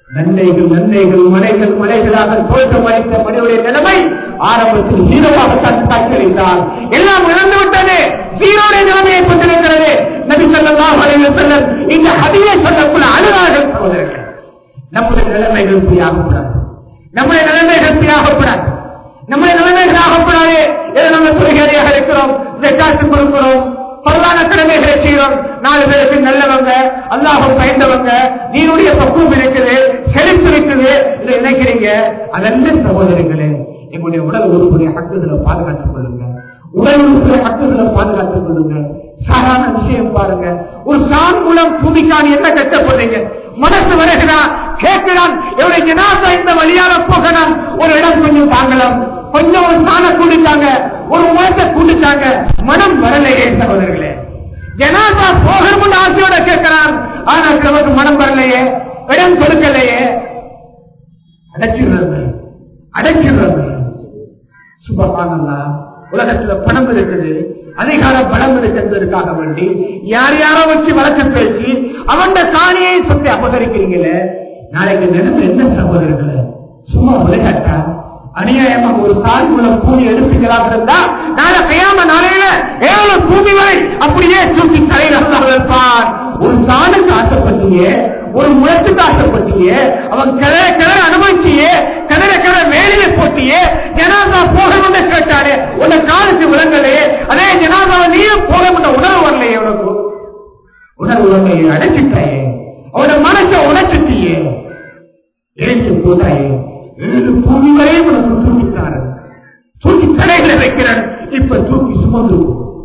Speaker 1: நன்மைகள் நன்மைகள் மலைகள் மலைகளாக தோற்றம் அளித்த மனிதனுடைய நிலைமை ஆரம்பத்தில் ஹீரோவாகத்தான் காட்சியளித்தார் எல்லாம் இழந்து விட்டது ஹீரோடைய நிலைமையை கொண்டிருக்கிறது நபி ஸல்லல்லாஹு அலைஹி வஸல்லம் இந்த ஹதீஸை சொல்லக்குள்ள அழுதார்கள் சகோதரர்கள் நம்முடைய நிலைமைகள் இப்படி ஆகக்கூடாது நம்முடைய நிலைமைகள் இப்படி ஆகக்கூடாது நம்முடைய நிலைமைகள் ஆகக்கூடாது இதை நம்ம தொழிலாளியாக இருக்கிறோம் காசு கொடுக்கிறோம் பரவான கடமைகளை செய்கிறோம் நாலு பேருக்கு நல்லவங்க அல்லாஹும் பயந்தவங்க நீருடைய பக்குவம் இருக்குது செழிப்பு இருக்குது இதை நினைக்கிறீங்க அதல்ல சகோதரர்களே எங்களுடைய உடல் உறுப்புடைய ஹக்குகளை பாதுகாத்துக் கொள்ளுங்க உடல் உறுப்புடைய ஹக்குகளை பாதுகாத்துக் கொள்ளுங்க சாதாரண விஷயம் பாருங்க ஒரு சான் மூலம் பூமிக்கான் என்ன கட்டப்படுறீங்க மனசு வருகிறான் கேட்கிறான் எவ்வளவு ஜனாசா இந்த வழியாக போகலாம் ஒரு இடம் கொஞ்சம் தாங்கலாம் கொஞ்சம் ஒரு சாண கூடிட்டாங்க ஒரு முகத்தை கூடிட்டாங்க மனம் வரலையே சகோதரர்களே ஜனாசா போகணும்னு ஆசையோட கேட்கிறான் ஆனா நமக்கு மனம் வரலையே இடம் கொடுக்கலையே அடைச்சிடுறது அடைச்சிடுறது சுபகானந்தா உலகத்துல பணம் இருக்குது அதிகார பலம் இருக்கிறதுக்காக வேண்டி யார் யாரோ வச்சு வழக்கு பேசி அவன் காணியை சொத்தை அபகரிக்கிறீங்களே நாளைக்கு நினைவு என்ன சகோதரர்களே சும்மா விளையாட்டா அநியாயமா ஒரு சால் மூலம் பூமி எடுத்துக்கலாம் இருந்தா நாளை கையாம நாளையில ஏழு பூமி வரை அப்படியே தூக்கி தலையில் வைப்பான் ஒரு சாணுக்கு ஆசைப்பட்டியே ஒரு முழத்துக்கு ஆசைப்பட்டியே அவன் கிளற கிளற அனுபவிச்சியே கிணற கிணற மேலே போட்டியே ஜனாதா போகணும்னு கேட்டாரு உன்னை காலுக்கு விளங்கலையே அதே ஜனாதாவை நீயும் போகணும்னு உணர்வு வரலையே உனக்கு உணர்வு வரலையே அடைச்சிட்டாயே அவனோட மனசை உடைச்சிட்டியே எழுத்து போட்டாயே ஏழு பூமி வரை உனக்கு தூக்கித்தாரு தூக்கி தலைகளை வைக்கிறான் இப்ப தூக்கி சுமந்து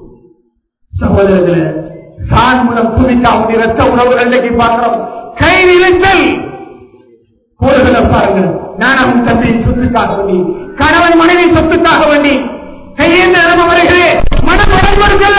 Speaker 1: சகோதரர்களே சான் மூலம் பூமிக்காவுடைய ரத்த உணவு ரெண்டைக்கு பார்க்கிறோம் கை நிலைத்தல் கோடுகளை பாருங்கள் நானும் தந்தையின் சொத்துக்காக வேண்டி கணவன் மனைவி சொத்துக்காக வேண்டி கையேந்த நிலைமை வருகிறே மனம் உடன்படுத்தல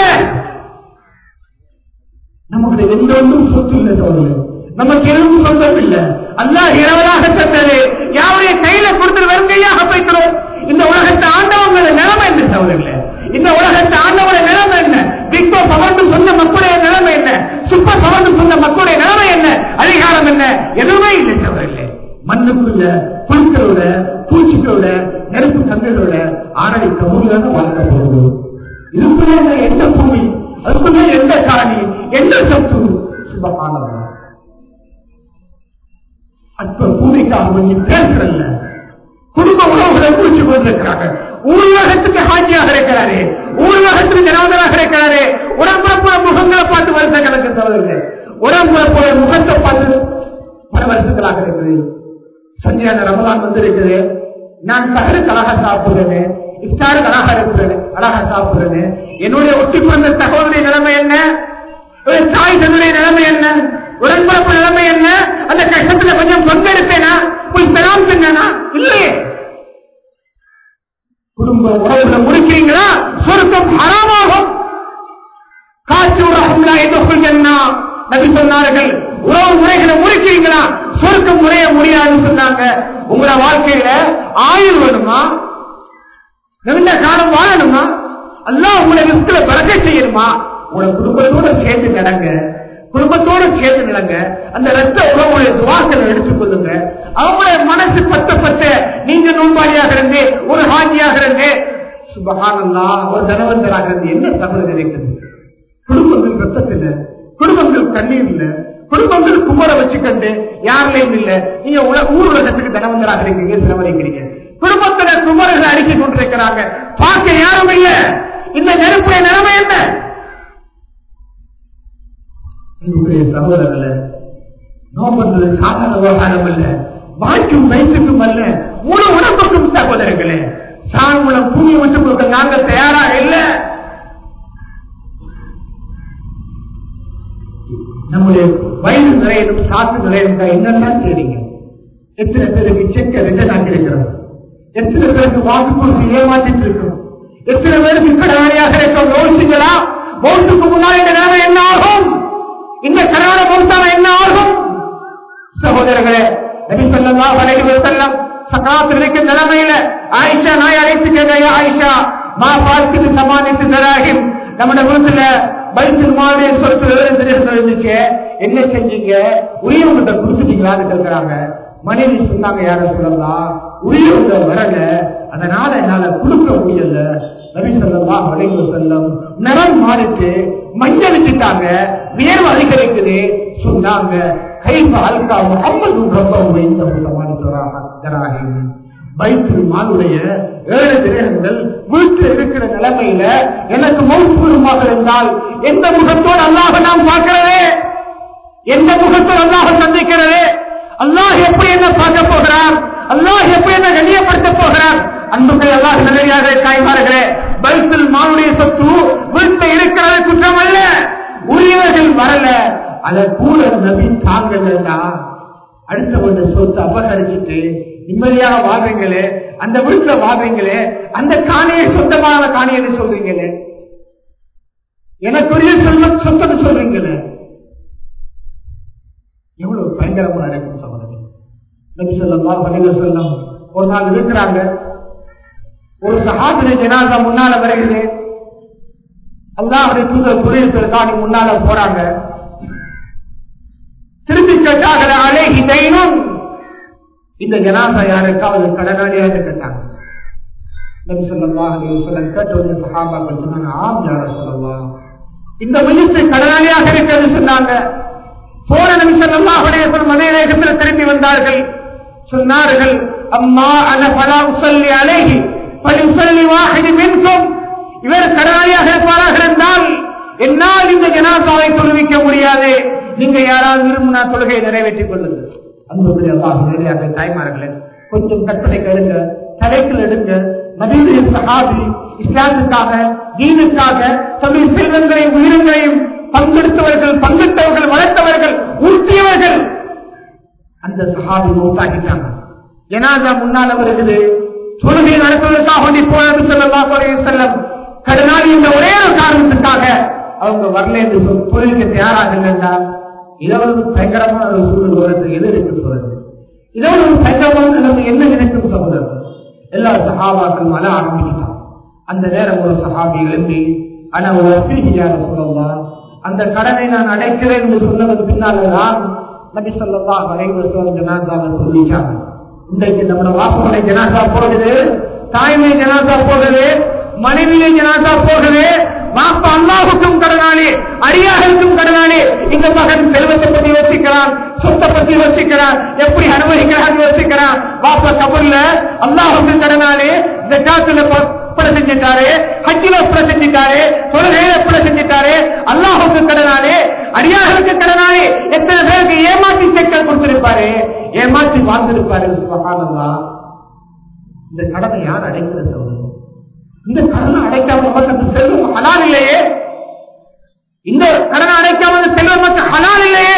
Speaker 1: நமக்கு எந்த ஒன்றும் சொத்து இல்லை சோதனை நமக்கு எதுவும் சொந்தம் இல்லை அல்லாஹ் இரவலாக தந்தது யாருடைய கையில கொடுத்து வெறும் கையாக வைக்கிறோம் இந்த உலகத்தை ஆண்டவங்கள நிலைமை என்ன சோதரில்லை இந்த உலகத்தை ஆண்டவர நிலைமை என்ன பிக்போ பவர்ந்து சொன்ன மக்களுடைய நிலைமை என்ன சுப்பர் பவர்ந்து சொன்ன மக்களுடைய நிலைமை என்ன அதிகாரம் என்ன எதுவுமே இல்லை சோதரில்லை மண்ணுக்குள்ள புழுக்களோட பூச்சிகளோட நெருப்பு தங்களோட ஆணை கமுடியாக வாழ்க்கை போகுது இதுக்குள்ள எந்த பூமி அதுக்குள்ள எந்த காணி எந்த சொத்து சுபகானவா அற்ப பூமிக்காக வேண்டி பேசுறல்ல குடும்ப உறவுகளை குறிச்சு கொண்டிருக்கிறாங்க ஊழகத்துக்கு ஹாஜியாக இருக்கிறாரு ஊழகத்துக்கு ஜனாதராக இருக்கிறாரு உடம்புறப்புற முகங்களை பார்த்து வருஷ கணக்கு சகோதரர்கள் உடம்புறப்புற முகத்தை பார்த்து பல வருஷங்களாக இருக்குது சந்தியான ரமலான் வந்திருக்குது நான் சகருக்கு அழகா சாப்பிடுறேன் இஃப்தாருக்கு அழகா இருக்கிறேன் அழகா சாப்பிடுறேன் என்னுடைய ஒட்டி பிறந்த சகோதரி நிலைமை என்ன ஒரு தாய் தன்னுடைய நிலைமை என்ன உடன்பரப்பு நிலைமை என்ன அந்த கஷ்டத்துல கொஞ்சம் பங்கெடுப்பேனா போய் பெறாம சொன்னா இல்லையே குடும்ப உறவுகளை முடிக்கிறீங்களா சொருக்கம் ஹராமாகும் காற்று ரஹம்லா எதுக்குள் என்ன நபி சொன்னார்கள் உறவு முறைகளை முடிக்கிறீங்களா சொருக்கம் முறைய முடியாதுன்னு சொன்னாங்க உங்களோட வாழ்க்கையில ஆயுள் வேணுமா நீண்ட காலம் வாழணுமா அல்லாஹ் உங்களை ரிஸ்க்ல பறக்க செய்யணுமா உங்களை குடும்பத்தோட சேர்ந்து நடங்க குடும்பத்தோட சேர்ந்து நடங்க அந்த ரத்த உறவுடைய துவாக்களை எடுத்துக் கொள்ளுங்க அவங்களுடைய மனசு பத்த பத்த நீங்க நோன்பாளியாக இருந்து ஒரு ஹாஜியாக இருந்து சுபகானல்லா ஒரு தனவந்தராக இருந்து என்ன தவறு நினைக்கிறது குடும்பங்கள் ரத்தத்தில் குடும்பங்கள் கண்ணீர் இல்ல குடும்பங்கள் குமர வச்சுக்கண்டு யாரிலையும் இல்ல நீங்க உல- ஊர் உலகத்துக்கு தனவந்தராக இருக்கீங்க செலவழிக்கிறீங்க குடும்பத்துல குமரர்கள் அடித்துக் கொண்டிருக்கிறாங்க பார்க்க யாரும் இல்ல இந்த நெருப்புடைய நிலைமை என்ன என்னுடைய சகோதரர்கள நோம்புறது சாதாரண விவகாரம் அல்ல வாய்க்கும் வயிற்றுக்கும் அல்ல முழு உணவுக்கும் சகோதரர்களே சான் மூலம் பூமியை விட்டு கொடுக்க நாங்க தயாராக இல்ல நம்முடைய வயது நிறையணும் சாத்து நிறையணும் என்னெல்லாம் செய்றீங்க எத்தனை பேருக்கு செக்க ரிட்டர்ன் ஆக்கியிருக்கிறோம் எத்தனை பேருக்கு வாக்கு கொடுத்து ஏமாற்றிட்டு இருக்கிறோம் எத்தனை பேருக்கு கடனாளியாக இருக்கோம் யோசிங்களா மௌத்துக்கு முன்னால் இந்த நிலைமை என்ன ஆகும் இந்த கரான மௌத்தான என்ன ஆகும் சகோதரர்களே நபி ஸல்லல்லாஹு அலைஹி வஸல்லம் சகாத்தில் இருக்க நிலைமையில ஆயிஷா நாய் அழைத்து கேட்க ஆயிஷா மா பார்த்துக்கு சமாளித்து தராகிம் நம்ம வீட்டுல பைத்தில் மாதிரி சொத்து இருந்துச்சு என்ன செஞ்சீங்க உரியவங்கிட்ட கொடுத்துட்டீங்களான்னு கேட்கிறாங்க மனைவி சொன்னாங்க யார சொல்லலாம் உயிரோட வரல அதனால என்னால கொடுக்க முடியல நபி சொல்லலாம் வளைவு செல்லம் நிறம் மாறிட்டு மஞ்சள் விட்டுட்டாங்க வியர்வு அதிகரிக்குது சொன்னாங்க கைப்ப அல்கா முகம்மது ரொம்ப இந்த உள்ளமானி பைத்துல் மானுடைய ஏழு திரகங்கள் வீட்டில் இருக்கிற நிலைமையில எனக்கு மௌசூரமாக இருந்தால் எந்த முகத்தோடு அல்லாஹ் நாம் பார்க்கிறதே எந்த முகத்தோடு அல்லாஹ் சந்திக்கிறதே அல்லாஹ் எப்படி என்ன பார்க்க போகிறார் அல்லாஹ் எப்படி என்ன கண்ணியப்படுத்த போகிறார் அன்புகள் அல்லாஹ் நல்லதாக தாய்மார்களே பைத்துல் மானுடைய சொத்து வீட்டில் இருக்கிறது குற்றம் அல்ல உரியவர்கள் வரல அதை கூட நபி தாங்கலா அடுத்தவங்க சொத்து அபகரிச்சுட்டு நிம்மதியாக வாழ்றீங்களே அந்த வீட்டுல வாழ்றீங்களே அந்த காணியை சொந்தமான காணியை சொல்றீங்களே எனக்குரிய சொல்ல சொத்தம் சொல்றீங்களே எவ்வளவு பயங்கரமா இருக்கும் சகோதரி நபி சொல்லலாம் வணிக சொல்லம் ஒரு நாள் இருக்கிறாங்க ஒரு சகாபின ஜனாதா முன்னால வருகிறது அல்லாஹுடைய தூதர் குறையத்திற்காக முன்னால போறாங்க திருப்பி கேட்டார்கள் அழகி தைனும் இந்த ஜனாதா யாருக்காவது கடனாளியாக கேட்டாங்க நபி சொல்லலாம் சொல்லம் கேட்ட ஒரு சகாபாக்கள் சொன்னாங்க ஆம் யார சொல்லலாம் இந்த மையத்தை கடனாளியாக இருக்கிறது சொன்னாங்க போன நிமிஷம் அல்லாஹுடைய மனைவேகத்தில் திரும்பி வந்தார்கள் சொன்னார்கள் அம்மா அன பலா உசல்லி அழகி பலி உசல்லி வாகனி மின்கும் இவர் கடனாளியாக இருப்பாராக இருந்தால் என்னால் இந்த ஜனாதாவை தொழுவிக்க முடியாது நீங்க யாராவது விரும்பினா தொழுகையை நிறைவேற்றிக் கொள்ளுங்கள் அன்புடைய அல்லாஹ் நேரடியாக தாய்மார்களே கொஞ்சம் கற்பனை கருங்க தலைக்கில் எடுங்க நபீடைய சகாபி இஸ்லாத்துக்காக தீனுக்காக தமிழ் செல்வங்களையும் உயிரங்களையும் பங்கெடுத்தவர்கள் பங்கிட்டவர்கள் வளர்த்தவர்கள் உறுத்தியவர்கள் அந்த சகாபி மௌத்தாக்கிட்டாங்க ஜனாதா முன்னால வருகிறது தொழுகை நடத்துவதற்காக வேண்டி போனது செல்லலாம் செல்லம் கடனாளி இந்த ஒரே ஒரு காரணத்துக்காக அவங்க வரல என்று சொல் தொழிலுக்கு தயாராக இல்லைன்னா இதோடு பயங்கரமான ஒரு சூழல் வருது எது இருக்கு சொல்றது இதோடு ஒரு பயங்கரமான நிலைமை என்ன நினைக்கும் சொல்றது எல்லா சகாபாக்கள் மழை ஆரம்பிக்கிட்டான் அந்த நேரம் ஒரு சகாபி எழுந்தி ஆனா ஒரு அபிஹியார சொல்லலாம் அந்த கடனை நான் அடைக்கிறேன் என்று சொன்னதுக்கு பின்னால்தான் நபி சொல்லா வரைவு ஜனாதாவை சொல்லிட்டாங்க இன்றைக்கு நம்மளோட வாசனை ஜனாதா போகுது தாய்மை ஜனாதா போகுது மனைவியை ஜனாதா போகுது வாப்பா அல்லாவுக்கும் கடனாளி அடியாருக்கும் கடனாளி இந்த மகன் செல்வத்தை பத்தி யோசிக்கிறான் சொத்தை பத்தி யோசிக்கிறான் எப்படி அனுமதிக்கிறான் யோசிக்கிறான் வாப்பா கபூர்ல அல்லாஹுக்கும் கடனாளி இந்த காத்துல ஒப்படை செஞ்சிட்டாரு ஹஜ்ஜில ஒப்படை செஞ்சிட்டாரு தொழுகையில ஒப்படை செஞ்சிட்டாரு அல்லாஹுக்கு கடனாளி அடியார்களுக்கு கடனாளி எத்தனை பேருக்கு ஏமாற்றி செக்கல் கொடுத்திருப்பாரு ஏமாற்றி வாழ்ந்திருப்பாரு சுபகானல்லா இந்த கடனை யார் அடைக்கிறது சொல்றது இந்த கடனை அடைக்காம நமக்கு செல்வம் ஹலால் இல்லையே இந்த கடனை அடைக்காம செல்வம் நமக்கு ஹலால் இல்லையே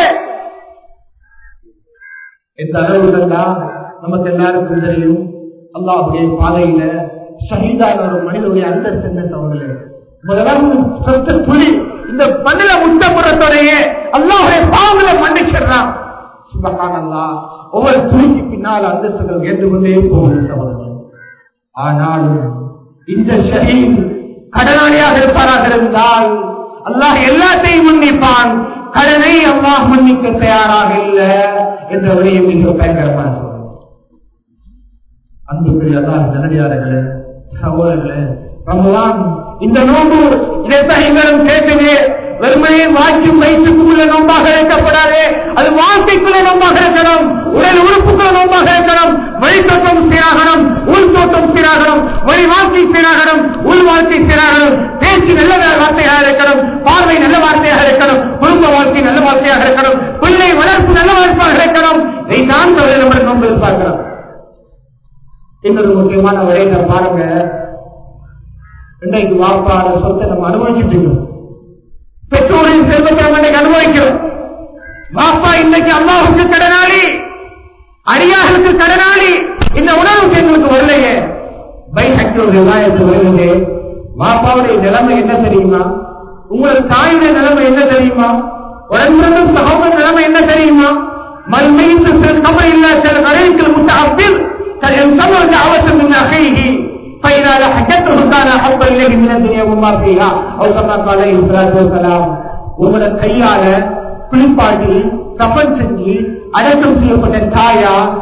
Speaker 1: எந்த அளவுகள்னா நமக்கு எல்லாருக்கும் தெரியும் அல்லாஹுடைய பாதையில ஷஹீதான ஒரு மனிதனுடைய அந்தஸ்து என்ன சோதனை முதலாவது சொத்த துளி இந்த மண்ணில முட்டப்புறத்தோடைய அல்லாஹுடைய பாவங்களை மன்னிச்சிடலாம் சுபகானல்லா ஒவ்வொரு துளிக்கு பின்னால் அந்தஸ்துகள் ஏற்றுக்கொண்டே போகுது சகோதரன் ஆனாலும் இந்த ஷஹீத் கடனாளியாக இருப்பாராக இருந்தால் அல்லாஹ் எல்லாத்தையும் மன்னிப்பான் கடனை அல்லாஹ் மன்னிக்க தயாராக இல்லை என்ற வழியை மிக பயங்கரமான அன்புக்குரிய அல்லாஹ் நல்லடியார்களே சகோதரர்களே ரமலான் இந்த நோம்பு இதைத்தான் எங்களும் கேட்டது வெறுமனே வாய்க்கும் வயிற்றுக்குள்ள நோம்பாக இருக்கப்படாது அது வாழ்க்கைக்குள்ள நோம்பாக இருக்கணும் உடல் உறுப்புக்குள்ள நோம்பாக இருக்கணும் வழித்தோட்டம் சீராகணும் உள் தோட்டம் சீராகணும் வழி வாழ்க்கை சீராகணும் உள் வாழ்க்கை சீராகணும் பேச்சு நல்ல வார்த்தையாக இருக்கணும் பார்வை நல்ல வார்த்தையாக இருக்கணும் குடும்ப வாழ்க்கை நல்ல வார்த்தையாக இருக்கணும் பிள்ளை வளர்ப்பு நல்ல வளர்ப்பாக இருக்கணும் இதை தான் நம்ம நோன்பு பார்க்கிறோம் இன்னொரு முக்கியமான விடயத்தை பாருங்க இன்றைக்கு வாப்பாட சொத்தை நம்ம அனுபவிச்சுட்டு இருக்கோம் பெற்றோரின் செல்வத்தை நம்ம இன்னைக்கு அனுபவிக்கிறோம் வாப்பா இன்னைக்கு அம்மாவுக்கு கடனாளி அடியார்களுக்கு கடனாளி இந்த உணவுக்கு எங்களுக்கு வரலையே பை ஹெக்டர் விவசாயத்தில் வருகிறது வாப்பாவுடைய நிலைமை என்ன தெரியுமா உங்களது தாயுடைய நிலைமை என்ன தெரியுமா உடன்பிறந்த சகோதர நிலைமை என்ன தெரியுமா மறுமையின் கவலை இல்ல சில கடைகள் முட்ட அப்பில் ينتظر دعوة من أخيه فإذا لحقته كان أحب إليه من الدنيا وما فيها أو كما قال عليه الصلاة والسلام உங்களோட கையால குளிப்பாட்டி கப்பன் செஞ்சு அடக்கம் செய்யப்பட்ட தாயா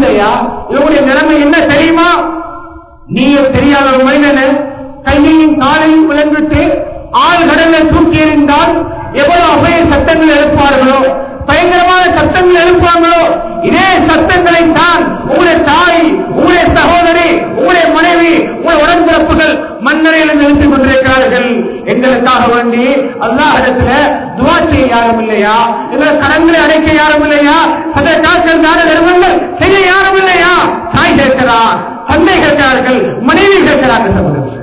Speaker 1: இல்லையா இவருடைய நிலைமை என்ன தெரியுமா நீயும் தெரியாத ஒரு மனிதனை கையையும் காலையும் விளங்கிட்டு ஆள் கடலை தூக்கி எறிந்தால் எவ்வளவு அபய சட்டங்கள் எழுப்பார்களோ பயங்கரமான சத்தங்கள் எழுப்பாங்களோ இதே சத்தங்களை தான் உங்களுடைய தாய் உங்களுடைய சகோதரி உங்களுடைய மனைவி உங்களுடைய உடன்பிறப்புகள் மண்ணறையில் நிறுத்திக் கொண்டிருக்கிறார்கள் எங்களுக்காக வேண்டி அல்லாஹிடத்துல துவா செய்ய யாரும் இல்லையா எங்களை கடன்களை அடைக்க யாரும் இல்லையா அந்த காய்ச்சல் தான நிறுவனங்கள் செய்ய யாரும் இல்லையா தாய் கேட்கிறார் தந்தை கேட்கிறார்கள் மனைவி கேட்கிறார்கள் சகோதரர்கள்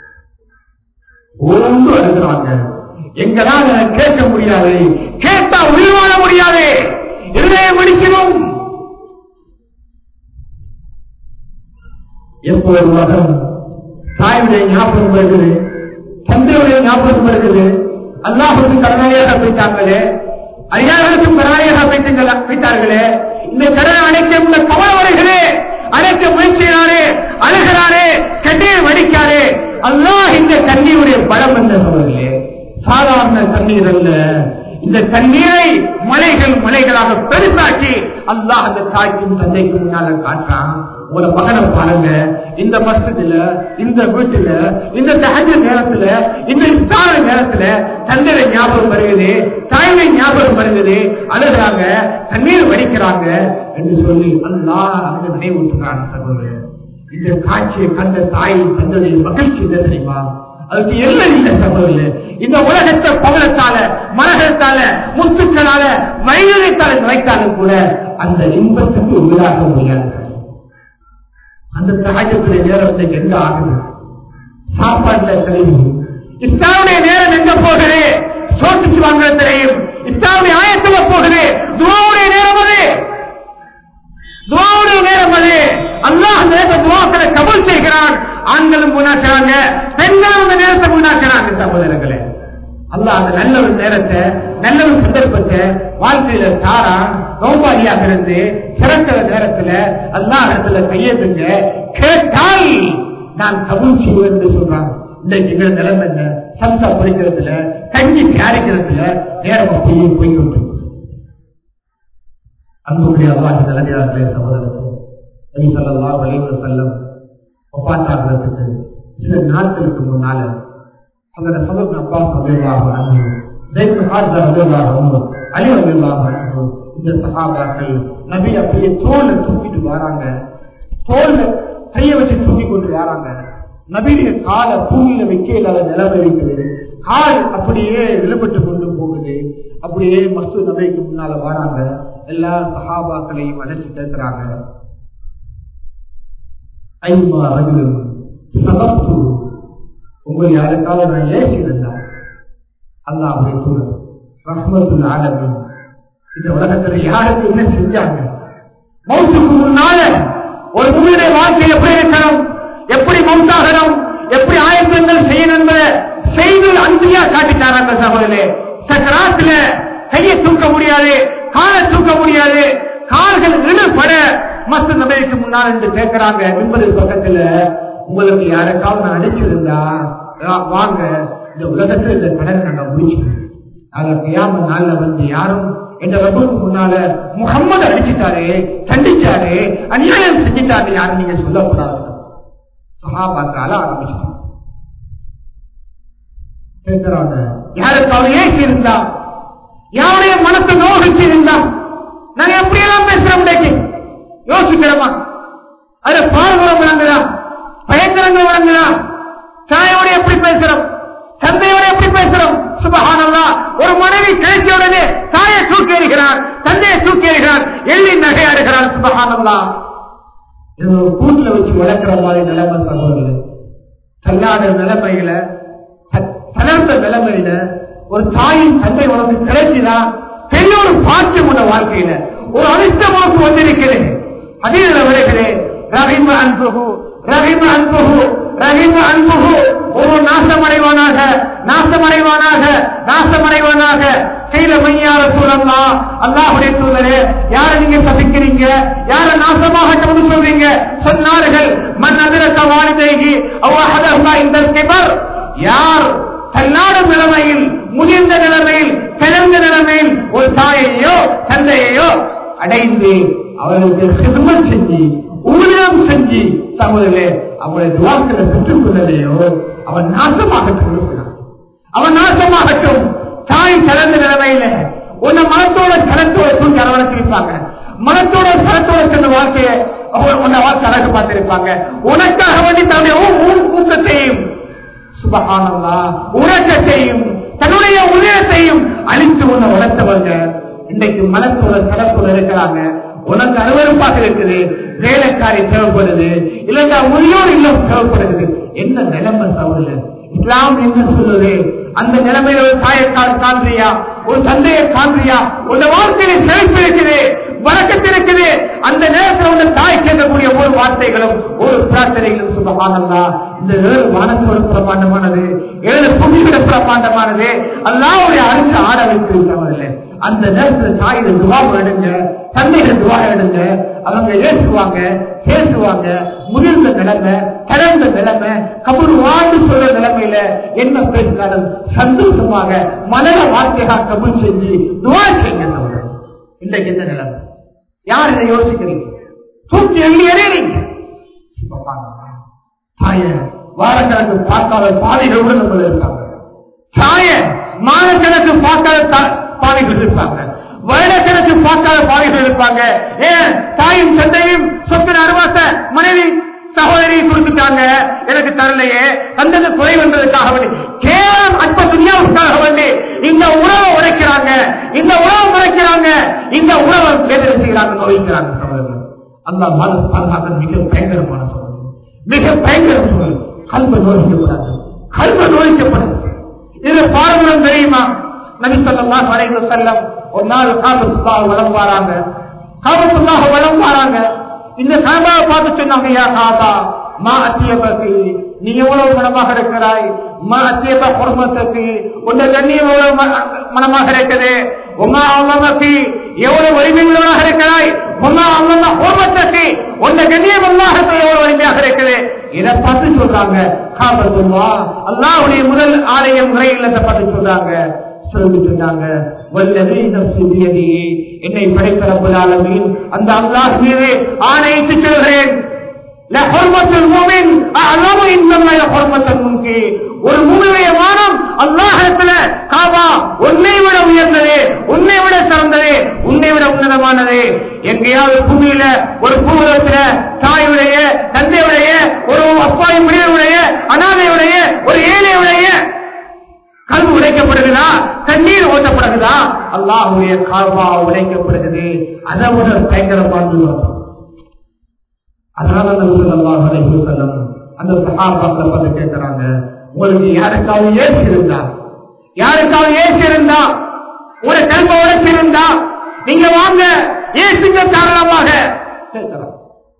Speaker 1: ஒன்று அழுகிறாங்க எங்களால் கேட்க முடியாது கேட்டா உயிர் வாழ முடியாது இருதயம் முடிக்கணும் எப்போது மகன் தாயுடைய ஞாபகம் வருகிறது தந்தையுடைய ஞாபகம் வருகிறது அல்லாஹுக்கு கடனாளியாக போயிட்டாங்களே அதிகாரிகளுக்கும் கடனாளியாக போயிட்டீங்களா போயிட்டார்களே இந்த கடனை அணைக்க உள்ள கவலை வருகிறே அழைக்க முயற்சினாரே அழுகிறாரே கண்ணீர் வடிக்காரே அல்லாஹ் இந்த கண்ணீருடைய பலம் என்ற சொல்வதில்லை சாதாரண தண்ணீர் அல்ல இந்த தண்ணீரை மலைகள் மலைகளாக பெருசாக்கி அல்லாஹ் அந்த தாய்க்கும் தந்தைக்கும் முன்னால காட்டுறான் ஒரு மகனை பாருங்க இந்த மசத்துல இந்த வீட்டுல இந்த தகஜ நேரத்துல இந்த இஸ்தான நேரத்துல தந்தைய ஞாபகம் வருகிறது தாயை ஞாபகம் வருகிறது அழுகிறாங்க தண்ணீர் வடிக்கிறாங்க என்று சொல்லி அல்லாஹ் அந்த நினைவூட்டுறான் சகோதரர் இந்த காட்சியை கண்ட தாய் தந்தைய மகிழ்ச்சி என்ன தெரியுமா அதுக்கு எல்லை இல்லை சகோதரர் இந்த உலகத்தை பவளத்தால மரகத்தால முத்துக்களால வைரத்தால வைத்தாலும் கூட அந்த இன்பத்துக்கு உள்ளாக முடியாது அந்த சகாஜத்துடைய நேரம் இன்னைக்கு எங்க ஆகுது சாப்பாட்டுல கழிவு இஸ்லாமுடைய நேரம் எங்க போகுது சோத்துக்கு வாங்குற தெரியும் இஸ்லாமுடைய ஆயத்துல போகுது துவாவுடைய நேரம் அது துவாவுடைய நேரம் அது அல்லாஹ் அந்த நேரத்தை துவாக்களை கபூல் செய்கிறான் ஆண்களும் முன்னாக்கிறாங்க பெண்களும் அந்த நேரத்தை முன்னாக்கிறாங்க சகோதரர்களே அல்லாஹ் அந்த நல்ல ஒரு நேரத்தை நல்ல ஒரு சந்தர்ப்பத்தை வாழ்க்கையில தாரா நோம்பாளியாக இருந்து சிறக்கிற நேரத்துல அல்லாஹ் இடத்துல கையெழுத்துங்க கேட்டால் நான் கபூல் செய்வேன் என்று சொல்றாங்க இன்றைக்கு எங்க நிலைமை என்ன சம்சா படிக்கிறதுல கஞ்சி தயாரிக்கிறதுல நேரம் அப்படியே போய்கொண்டு அன்புடைய அல்லாஹ் நிலையார்களே சகோதரர்கள் நபி ஸல்லல்லாஹு அலைஹி வஸல்லம் ஒப்பாத்தாகிறதுக்கு சில நாட்களுக்கு முன்னால அந்த சதர் அப்பாஸ் ரலியல்லாஹு அன்ஹு ஜெயித் பின் ஹாரிஸா ரலியல்லாஹு அன்ஹு அலி ரலியல்லாஹு அன்ஹு இந்த சஹாபாக்கள் நபி அப்படியே தோல்ல தூக்கிட்டு வராங்க தோல்ல கைய வச்சு தூக்கி கொண்டு வராங்க நபியுடைய காலை பூமியில வைக்க இல்லாத நிலைமை இருக்குது கால் அப்படியே விழுபட்டு கொண்டு போகுது அப்படியே மஸ்து நபிக்கு முன்னால வராங்க எல்லா சஹாபாக்களையும் அழைச்சு பேசுறாங்க ஐமா ரஜுலும் சபத்து உங்கள் யாருக்காக நான் ஏசி இருந்தார் அல்லாஹுடைய தூதர் ரஹ்மத்துல் ஆலமின் இந்த உலகத்துல யாருக்கு என்ன செஞ்சாங்க மௌத்துக்கு முன்னால ஒரு உயிரை வாழ்க்கை எப்படி இருக்கணும் எப்படி மௌத்தாகணும் எப்படி ஆயத்தங்கள் செய்யணும் என்பதை செய்து அன்பியா காட்டிட்டாராங்க சகோதரே சக்கராத்துல கையை தூக்க முடியாது காலை தூக்க முடியாது கால்கள் இழுபட மத்த நபைக்கு முன்னால் என்று கேட்கிறாங்க என்பது பக்கத்துல உங்களுக்கு யாருக்காவது நான் அடிச்சிருந்தா வா- வாங்க இந்த உலகத்துல இந்த கடனை நாங்க முடிச்சுக்கோம் அத கையாம நாள்ல வந்து யாரும் என்ற ரப்புக்கு முன்னால முகம்மது அடிச்சிட்டாரு கண்டிச்சாரு அநியாயம் செஞ்சிட்டாரு யாரும் நீங்க சொல்லக்கூடாது சகாபாத்தால ஆரம்பிச்சிட்டாங்க கேட்கிறாங்க யாருக்கு அவர் ஏசி இருந்தா யாருடைய மனத்தை நோகிச்சு இருந்தா நாங்க எப்படியெல்லாம் பேசுறோம் இன்னைக்கு யோசிக்கிறோமா அது பால்குரம் விளங்குதா பயங்கரங்கள் விளங்குதா தாயோட எப்படி பேசுறோம் தந்தையோட எப்படி பேசுறோம் சுபஹானல்லா ஒரு மனைவி கிடைச்ச உடனே தாயை தூக்கி எறிகிறார் தந்தையை தூக்கி எறிகிறார் எள்ளி நகையாடுகிறார் சுபஹானல்லா இது ஒரு கூட்டுல வச்சு வளர்க்கிற மாதிரி நிலைமை சகோதரர் தள்ளாத நிலைமையில த- தளர்ந்த நிலைமையில ஒரு தாயின் தந்தை உனக்கு கிடைச்சுதா பெரிய ஒரு பாக்கியம் உள்ள வாழ்க்கையில ஒரு அனிஷ்டமாக்கு வந்திருக்கிறேன் அதே வருகிறேன் ரஹிம அன்புகு ரஹிம அன்புகு ரஹிம அன்புகு ஒரு நாசமடைவானாக நாசமடைவானாக நாசமடைவானாக செய்த மையார சூழல்லா அல்லாஹுடைய தூதரே யார நீங்க சபிக்கிறீங்க யார நாசமாக சொல்றீங்க சொன்னார்கள் மன் அதிரக்க வாலிதைகி அவ்வளவு இந்த கிபர் யார் தன்னாடும் நிலைமையில் முதிர்ந்த நிலைமையில் பிறந்த நிலைமையில் ஒரு தாயையோ தந்தையையோ அடைந்து அவர்களுக்கு சிறுமம் செஞ்சு ஊழியம் செஞ்சு சகோதரர்களே அவருடைய துவாக்களை பெற்றுக் கொள்ளலையோ அவன் நாசமாகட்டும் இருக்கிறான். அவன் நாசமாகட்டும் தாய் கலந்த நிலைமையில உன்னை மனத்தோட கலத்தோட தூக்கி அரவணைச்சிருப்பாங்க மனத்தோட கலத்தோட சென்ற வாழ்க்கையை அவங்க உன்னை வாழ்க்கை அழகு பார்த்திருப்பாங்க உனக்காக வேண்டி தன்னுடைய ஊ- ஊ- ஊக்கத்தையும் சுபகானந்தா உறக்கத்தையும் தன்னுடைய உள்ளத்தையும் அழித்து உன்னை வளர்த்தவங்க இன்றைக்கு மனத்தோட கலத்தோட இருக்கிறாங்க உனக்கு அருவருப்பாக இருக்குது வேலைக்காரி தேவைப்படுது இல்லைன்னா முதியோர் இல்லம் தேவைப்படுது என்ன நிலைமை சவுல இஸ்லாம் என்ன சொல்லுது அந்த நிலைமையில ஒரு தாயக்கால் காண்றியா ஒரு தந்தையை காண்றியா உன் வாழ்க்கையில செழிப்பு இருக்குது வழக்கத்து இருக்குது அந்த நேரத்தில் உள்ள தாய் கேட்கக்கூடிய ஒரு வார்த்தைகளும் ஒரு பிரார்த்தனைகளும் சுபமானதா இந்த ஏழு வானத்தோடு பிரமாண்டமானது ஏழு புவியோட பிரமாண்டமானது அல்லாவுடைய அரிசி ஆட வைத்திருக்கிறவர்கள் அந்த நேரத்தில் தாயிட துவா எடுங்க தந்தையிட துவா எடுங்க அவங்க ஏற்றுவாங்க பேசுவாங்க முதிர்ந்த நிலைமை கடந்த நிலைமை கபூர் வாழ்ந்து சொல்ற நிலைமையில என்ன பேசினாலும் சந்தோஷமாக மனத வார்த்தையாக கபூல் செஞ்சு துவா செய்யுங்க அவர்கள். இன்றைக்கு என்ன நிலைமை யார் இதை யோசிக்கிறீங்க தூக்கி எள்ளி எறியறீங்க தாய வாரக்கணக்கு பார்க்காத பாதைகளோடு நம்ம இருக்காங்க தாய மாதக்கணக்கு பார்க்காத தா- பாதைகள் இருப்பாங்க வருடக்கணக்கு பார்க்காத பாதைகள் இருப்பாங்க ஏன் தாயும் தந்தையும் சொத்து அருவாச மனைவி சகோதரி கொடுத்துட்டாங்க எனக்கு தரலையே தந்தது குறைவு என்பதற்காக வேண்டி கேவலம் அற்ப துணியாவுக்காக வேண்டி இந்த உறவை உடைக்கிறாங்க இந்த உறவை உடைக்கிறாங்க இந்த உறவை வேதனை செய்கிறாங்க நோய்க்கிறாங்க சகோதரர்கள் அந்த மத பாதுகாக்க மிக பயங்கரமான சோதனை மிக பயங்கர சோதனை கல்வ நோய்க்கப்படாது கல்வ நோய்க்கப்படாது இது பாரம்பரியம் தெரியுமா நபி சொல்லலாம் வரைந்து செல்லம் ஒரு நாள் காபத்துக்காக வளம் வாராங்க காபத்துக்காக வளம் வாராங்க இந்த காபாவை பார்த்து சொன்னாங்க யா காபா மா அத்தியபக்கு நீ எவ்வளவு மனமாக இருக்கிறாய் மா அத்தியப குடும்பத்துக்கு உன்னை கண்ணியம் எவ்வளவு மன- மனமாக இருக்குது உமா அல்லாமக்கு எவ்வளவு வலிமை உள்ளவனாக இருக்கிறாய் உமா அல்லாம குடும்பத்துக்கு உன்னை கண்ணியம் அல்லாஹத்தை எவ்வளவு வலிமையாக இருக்குது இதை பார்த்து சொல்றாங்க காபத்துல்லா அல்லாஹ்வுடைய முதல் ஆலயம் முறை இல்லத்தை பார்த்து சொல்றாங்க சொல்லி சொன்னாங்க வல்லதி நப்சி பியதிஹி, என்னை படைத்த ரப்பல் ஆலமீன் அந்த அல்லாஹ் மீது ஆணையிட்டு சொல்கிறேன் லஹுர்மத்துல் முஃமின் அஅலமு இன்னல்லாஹ ஹுர்மத்துல் முன்கி ஒரு மூமினுடைய வானம் அல்லாஹ்விடத்துல காபா உன்னை விட உயர்ந்தது உன்னை விட சிறந்தது உன்னை விட உன்னதமானது எங்கேயாவது பூமியில ஒரு பூமியில தாயுடைய தந்தையுடைய ஒரு அப்பாவி முடிவுடைய அனாதையுடைய ஒரு ஏழையுடைய கல்வி உடைக்கப்படுகிறதா கண்ணீர் ஓட்டப்படுகிறதா அல்லாஹுடைய கால்வா உடைக்கப்படுகிறது அதை விட பயங்கரமான அதனால அல்லாஹ் அலைஹி வஸல்லம் அந்த சஹாபாக்களை பார்த்து கேட்கிறாங்க உங்களுக்கு யாருக்காவது ஏசி இருந்தா யாருக்காவது ஏசி இருந்தா ஒரு கல்வ உடைச்சி இருந்தா நீங்க வாங்க ஏசுங்க காரணமாக கேட்கிறாங்க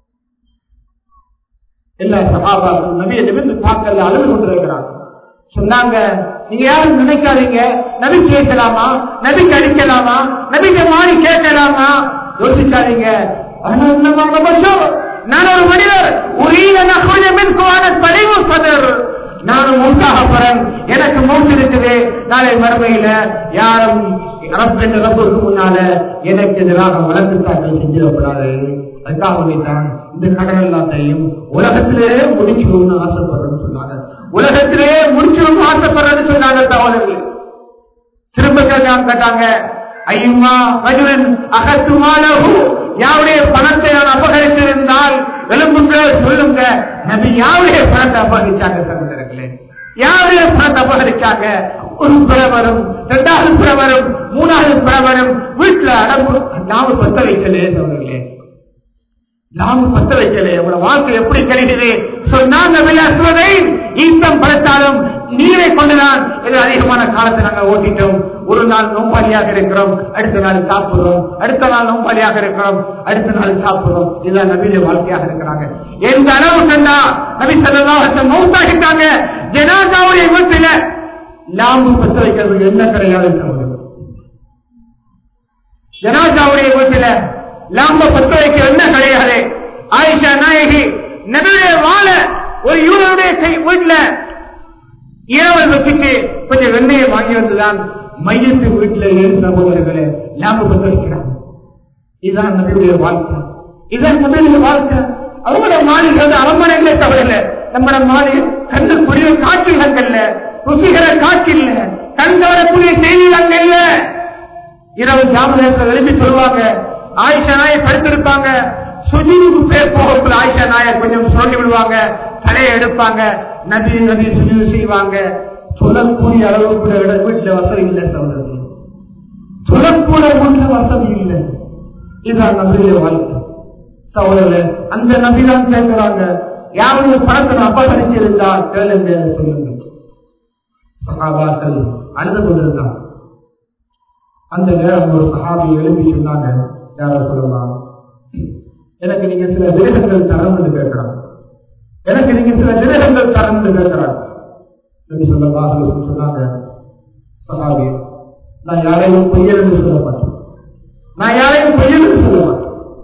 Speaker 1: எல்லா சகாபாக்களும் நபியை நிமிர்ந்து பார்க்கல அழுது கொண்டிருக்கிறாங்க சொன்னாங்க நீங்க யாரும் நினைக்காதீங்க நபி கேட்கலாமா நபிக்கு அடிக்கலாமா நபிக்கு மாறி கேட்கலாமா யோசிக்காதீங்க ஆனா நம்ம பஷர். நான் ஒரு மனிதர் உரிய நகுல மின்குவான தலைவு சதர் நானும் மூன்றாக போறேன் எனக்கு மூன்று இருக்குது நாளை மறுமையில யாரும் ரப் என்ற ரப்புக்கு முன்னால எனக்கு எதிராக வழக்கு தாக்கல் செஞ்சிடக்கூடாது அதுக்காக வேண்டித்தான் இந்த கடல் எல்லாத்தையும் உலகத்திலே முடிக்கணும்னு ஆசைப்படுறேன்னு சொன்னாங்க உலகத்திலே முடிக்கணும்னு ஆசைப்படுறேன்னு சொன்னாங்க தவறுகள் திரும்ப கேட்டாங்க கேட்டாங்க ஐயுமா ரஜுலன் அகத்துமாலகு யாருடைய பணத்தை நான் அபகரித்திருந்தால் எழும்புங்க சொல்லுங்க நபி யாருடைய பணத்தை அபகரிச்சாங்க சகோதரர்களே யாருடைய பணத்தை அபகரிச்சாங்க ஒரு பிரபரம் இரண்டாவது பிரபரம் மூணாவது பிரபரம் வீட்டுல அடம்பு நாம பத்த வைக்கலே சகோதரர்களே நாம பத்த வைக்கல உங்களோட வாழ்க்கை எப்படி கிடைக்குது சொன்னாங்க விலாசுவதை ஈத்தம் படைத்தாலும் நீரை கொண்டுதான் இது அதிகமான காலத்தை நாங்கள் ஓட்டிட்டோம் ஒரு நாள் நோம்பாளியாக இருக்கிறோம் அடுத்த நாள் சாப்பிடுறோம் அடுத்த நாள் நோம்பாளியாக இருக்கிறோம் அடுத்த நாள் சாப்பிடுறோம் இதுதான் நபிய வாழ்க்கையாக இருக்கிறாங்க எந்த அளவு கண்டா நபி சல்லாஹத்தை மௌத்தாகிட்டாங்க ஜனாதாவுடைய வீட்டில லாம்பு பத்த வைக்கிறது என்ன கிடையாது சகோதரர். ஜனாதாவுடைய வீட்டில லாம்ப பத்த வைக்க என்ன கிடையாது ஆயிஷா நாயகி நபியுடைய வாழ ஒரு யூரனுடைய கை வீட்டுல இரவல் வச்சுட்டு கொஞ்சம் வெண்ணெயை வாங்கி வந்துதான் மையத்து வீட்டுல ஏழு சகோதரர்களே லாம்ப பத்த வைக்கிறாங்க இதுதான் நபியுடைய வாழ்க்கை இதன் முதலில் வாழ்க்கை அவங்களோட மாளிகை வந்து அரண்மனைகளே தவிர இல்ல நம்மட மாளிகை கண்டு புரிய காட்சிகள் ருசிகர காட்சி இல்ல கண்டு வரக்கூடிய செய்திகள் இல்ல இரவு ஜாமதத்தில் எழுப்பி சொல்லுவாங்க ஆயிஷா நாயை படுத்திருப்பாங்க சுஜிவுக்கு பேர் போகக்குள்ள ஆயிஷா நாயை கொஞ்சம் சொல்லி விடுவாங்க தலையை எடுப்பாங்க நதி நதி சுஜிவு செய்வாங்க சொல்லக்கூடிய அளவுக்கு கூட இட- வீட்டுல வசதி இல்லை சகோதரர்கள் சொல்லக்கூட வீட்டுல வசதி இல்லை இதுதான் நபிய வாழ்க்கை சகோதரர்களே அந்த நபிதான் கேட்கிறாங்க யாருடைய பணத்தை அபகரிச்சு இருந்தால் கேளுங்க என்று சொல்லுங்க சகாபாக்கள் அழுது கொண்டிருந்தாங்க அந்த நேரம் ஒரு சகாபி எழுப்பி சொன்னாங்க யார சொல்லலாம் எனக்கு நீங்க சில விரகங்கள் தரம் என்று கேட்கிறாங்க எனக்கு நீங்க சில விரகங்கள் தரம் என்று கேட்கிறாங்க என்று சொல்லலாம் சொன்னாங்க சகாபி நான் யாரையும் பொய்யல் என்று சொல்ல மாட்டேன் நான் யாரையும் பொய்யல் என்று சொல்ல மாட்டேன்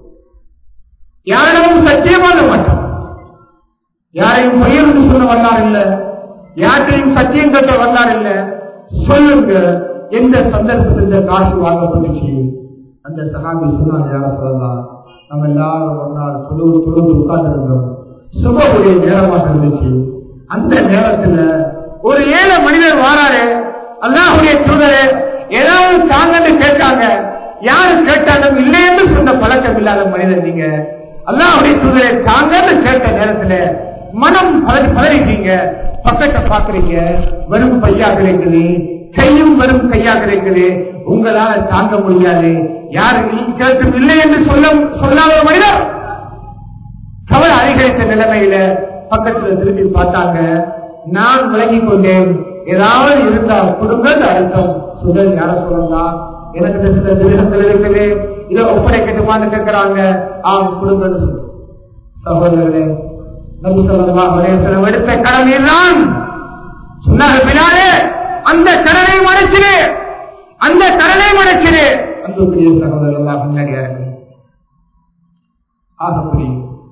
Speaker 1: யாரிடமும் சத்தியமாக மாட்டேன் யாரையும் பொய்யல் என்று சொல்ல வந்தார் இல்ல யார்கிட்டையும் சத்தியம் கட்ட வந்தார் இல்ல சொல்லுங்க எந்த சந்தர்ப்பத்தில் இந்த காசு வாங்கப்பட்டுச்சு அந்த சகாபி சொன்னாங்க யார சொல்லலாம் நம்ம எல்லாரும் ஒரு நாள் தொழுது தொழுது உட்கார்ந்து இருந்தோம் சுபவுடைய நேரமாக இருந்துச்சு அந்த நேரத்துல ஒரு ஏழை மனிதர் வாராரு அல்லாஹுடைய தூதரே ஏதாவது தாங்கன்னு கேட்டாங்க யாரு கேட்டாலும் இல்லை என்று சொன்ன பழக்கம் இல்லாத மனிதர் நீங்க அல்லாஹுடைய தூதரை தாங்கன்னு கேட்ட நேரத்துல மனம் பதறி பதறிட்டீங்க பக்கத்தை பாக்குறீங்க வெறும் பையா கிடைக்குது கையும் வெறும் கையா கிடைக்குது உங்களால தாங்க முடியாது யாரு நீ கேட்டும் இல்லை என்று சொல்ல சொல்லாத ஒரு மனிதர் கவலை அதிகரித்த நிலைமையில பக்கத்துல திரும்பி பார்த்தாங்க நான் விளங்கிக் கொண்டேன் ஏதாவது இருந்தால் கொடுங்கள் அர்த்தம் சுடல் யார சொல்லலாம் எனக்கு இந்த சில திருகங்கள் இருக்குது இதை ஒப்படைக்கட்டுமான்னு கேட்கிறாங்க ஆம் கொடுங்கன்னு சொல்லு சகோதரர்களே நபி ஸல்லல்லாஹு அலைஹி வஸல்லம் எடுத்த கடமை தான் சொன்னார்கள் பின்னாலே அந்த கடனை மறைச்சிரு அந்த கடனை மறைச்சிரு அன்புக்குரிய சகோதரர்களாக முன்னாடியார்கள் ஆகப்படி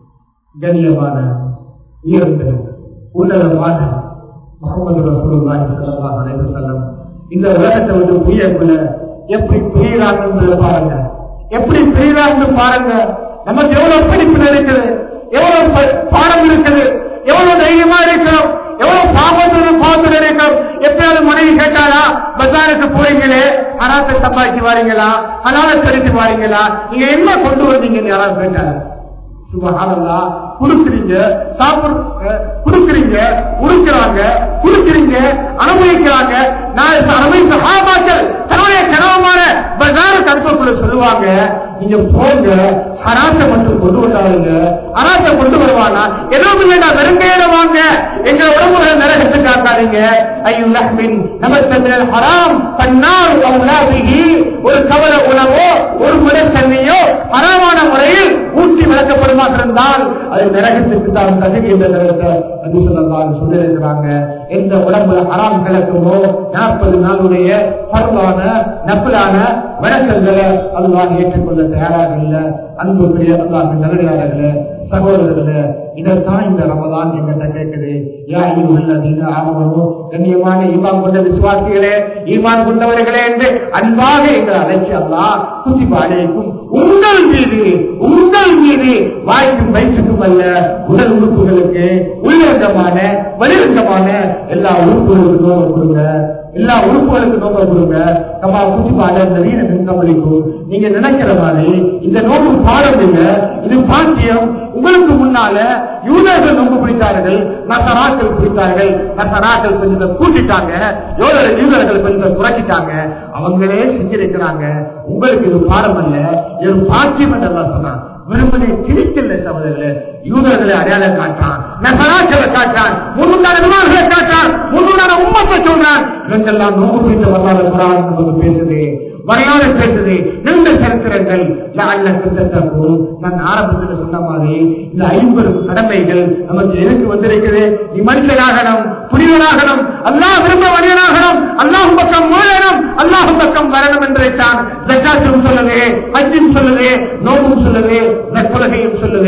Speaker 1: கண்ணியமான உயர்ந்த உன்னதமான முகமது ரசூலுல்லாஹி ஸல்லல்லாஹு அலைஹி வஸல்லம் இந்த உலகத்தை வந்து புரியக்குள்ள எப்படி புரியலாம்னு பாருங்க எப்படி புரியலாம்னு பாருங்க நமக்கு எவ்வளவு படிப்பு இருக்குது எவ்வளவு ப- பாடம் இருக்குது எவ்வளவு தைரியமா இருக்கிறோம் எவ்வளவு பாபத்துல பாவத்துல இருக்கிறோம் எப்பயாவது மனைவி கேட்டாரா பஜாருக்கு போறீங்களே அனாத்தை சம்பாதிச்சு வாரீங்களா அனால தெரிஞ்சு வாரீங்களா நீங்க என்ன கொண்டு வந்தீங்கன்னு யாராவது கேட்டாரா சுபஹானல்லா குடுக்குறீங்க சாப்பிடு குடுக்குறீங்க உடுக்கிறாங்க குடுக்குறீங்க அனுபவிக்கிறாங்க நான் அனுபவித்த சகாபாக்கள் தன்னுடைய கனவமான பஜாருக்கு அனுப்பக்குள்ள சொல்லுவாங்க நீங்க போங்க ஹராசை மட்டும் கொண்டு வந்தாருங்க ஹராசை கொண்டு வருவானா எதுவும் இல்லைடா வெறுங்கையில வாங்க எங்க உடம்புல நரகத்து காட்டாதீங்க ஐயோ லஹ்மின் நமக்கு ஹராம் தன்னால் அவுலாதிகி ஒரு கவல உணவோ ஒரு முறை தண்ணியோ ஹராமான முறையில் ஊற்றி விளக்கப்படுமா இருந்தால் அது நரகத்துக்கு தான் தகுதி என்ற நேரத்தை நபி சொல்லலாம் சொல்லியிருக்கிறாங்க எந்த உடம்புல ஹராம் கிடக்குமோ நாற்பது நாளுடைய பரவான நப்பலான வழக்கங்களை அல்லாஹ் ஏற்றுக்கொள்ள தயாராக இல்ல அன்பு பெரிய அல்லாஹ் நல்லடியார்களே சகோதரர்களே இதைத்தான் இந்த ரமதான் எங்கிட்ட கேட்குது யா ஐயுஹல்லதீன ஆமனு கண்ணியமான ஈமான் கொண்ட விசுவாசிகளே ஈமான் கொண்டவர்களே என்று அன்பாக எங்களை அழைச்சி அல்லாஹ் குத்திபா அழைக்கும் உங்கள் மீது உங்கள் மீது வாய்க்கும் வயிற்றுக்கும் அல்ல உடல் உறுப்புகளுக்கு உள்ளடங்கமான வெளிரங்கமான எல்லா உறுப்புகளுக்கும் நோக்கம் கொடுங்க எல்லா உறுப்புகளுக்கும் நோக்கம் கொடுங்க கமா குத்திபாட நவீன மின்கமளிக்கும் நீங்க நினைக்கிற மாதிரி இந்த நோக்கு பாடம் இல்ல இது பாக்கியம் உங்களுக்கு முன்னால யூதர்கள் நோக்கு பிடித்தார்கள் நசராக்கள் பிடித்தார்கள் நசராக்கள் கொஞ்சம் கூட்டிட்டாங்க யோதர் யூதர்கள் கொஞ்சம் குறைச்சிட்டாங்க அவங்களே செஞ்சிருக்கிறாங்க உங்களுக்கு இது பாடம் அல்ல இது ஒரு பாக்கியம் என்று அல்லாஹ் சொன்னான் வெறுமனே கிழிக்கல சகோதரர்களே யூதர்களை அடையாளம் காட்டான் நசராக்களை காட்டான் முன்னுண்டான விமானங்களை காட்டான் முன்னுண்டான உம்மத்தை சொல்றான் இதெல்லாம் நோக்கு பிடித்த வரலாறு குரான் நமக்கு பேசுது வரலாறு பேசுது ரெண்டு சரித்திரங்கள் அல்ல கிட்டத்தக்கும் நான் ஆரம்பத்தில் சொன்ன மாதிரி இந்த ஐம்பது கடமைகள் நமக்கு எதுக்கு வந்திருக்குது நீ மனிதனாகணும் புனிதனாகணும் அல்லாஹ் விரும்ப மனிதனாகணும் அல்லாஹ் பக்கம் மூழணும் அல்லாஹ் பக்கம் வரணும் என்றைத்தான் ஜக்காத்தும் சொல்லுது ஹஜ்ஜும் சொல்லுது நோவும் சொல்லுது நற்கொலகையும் சொல்லுது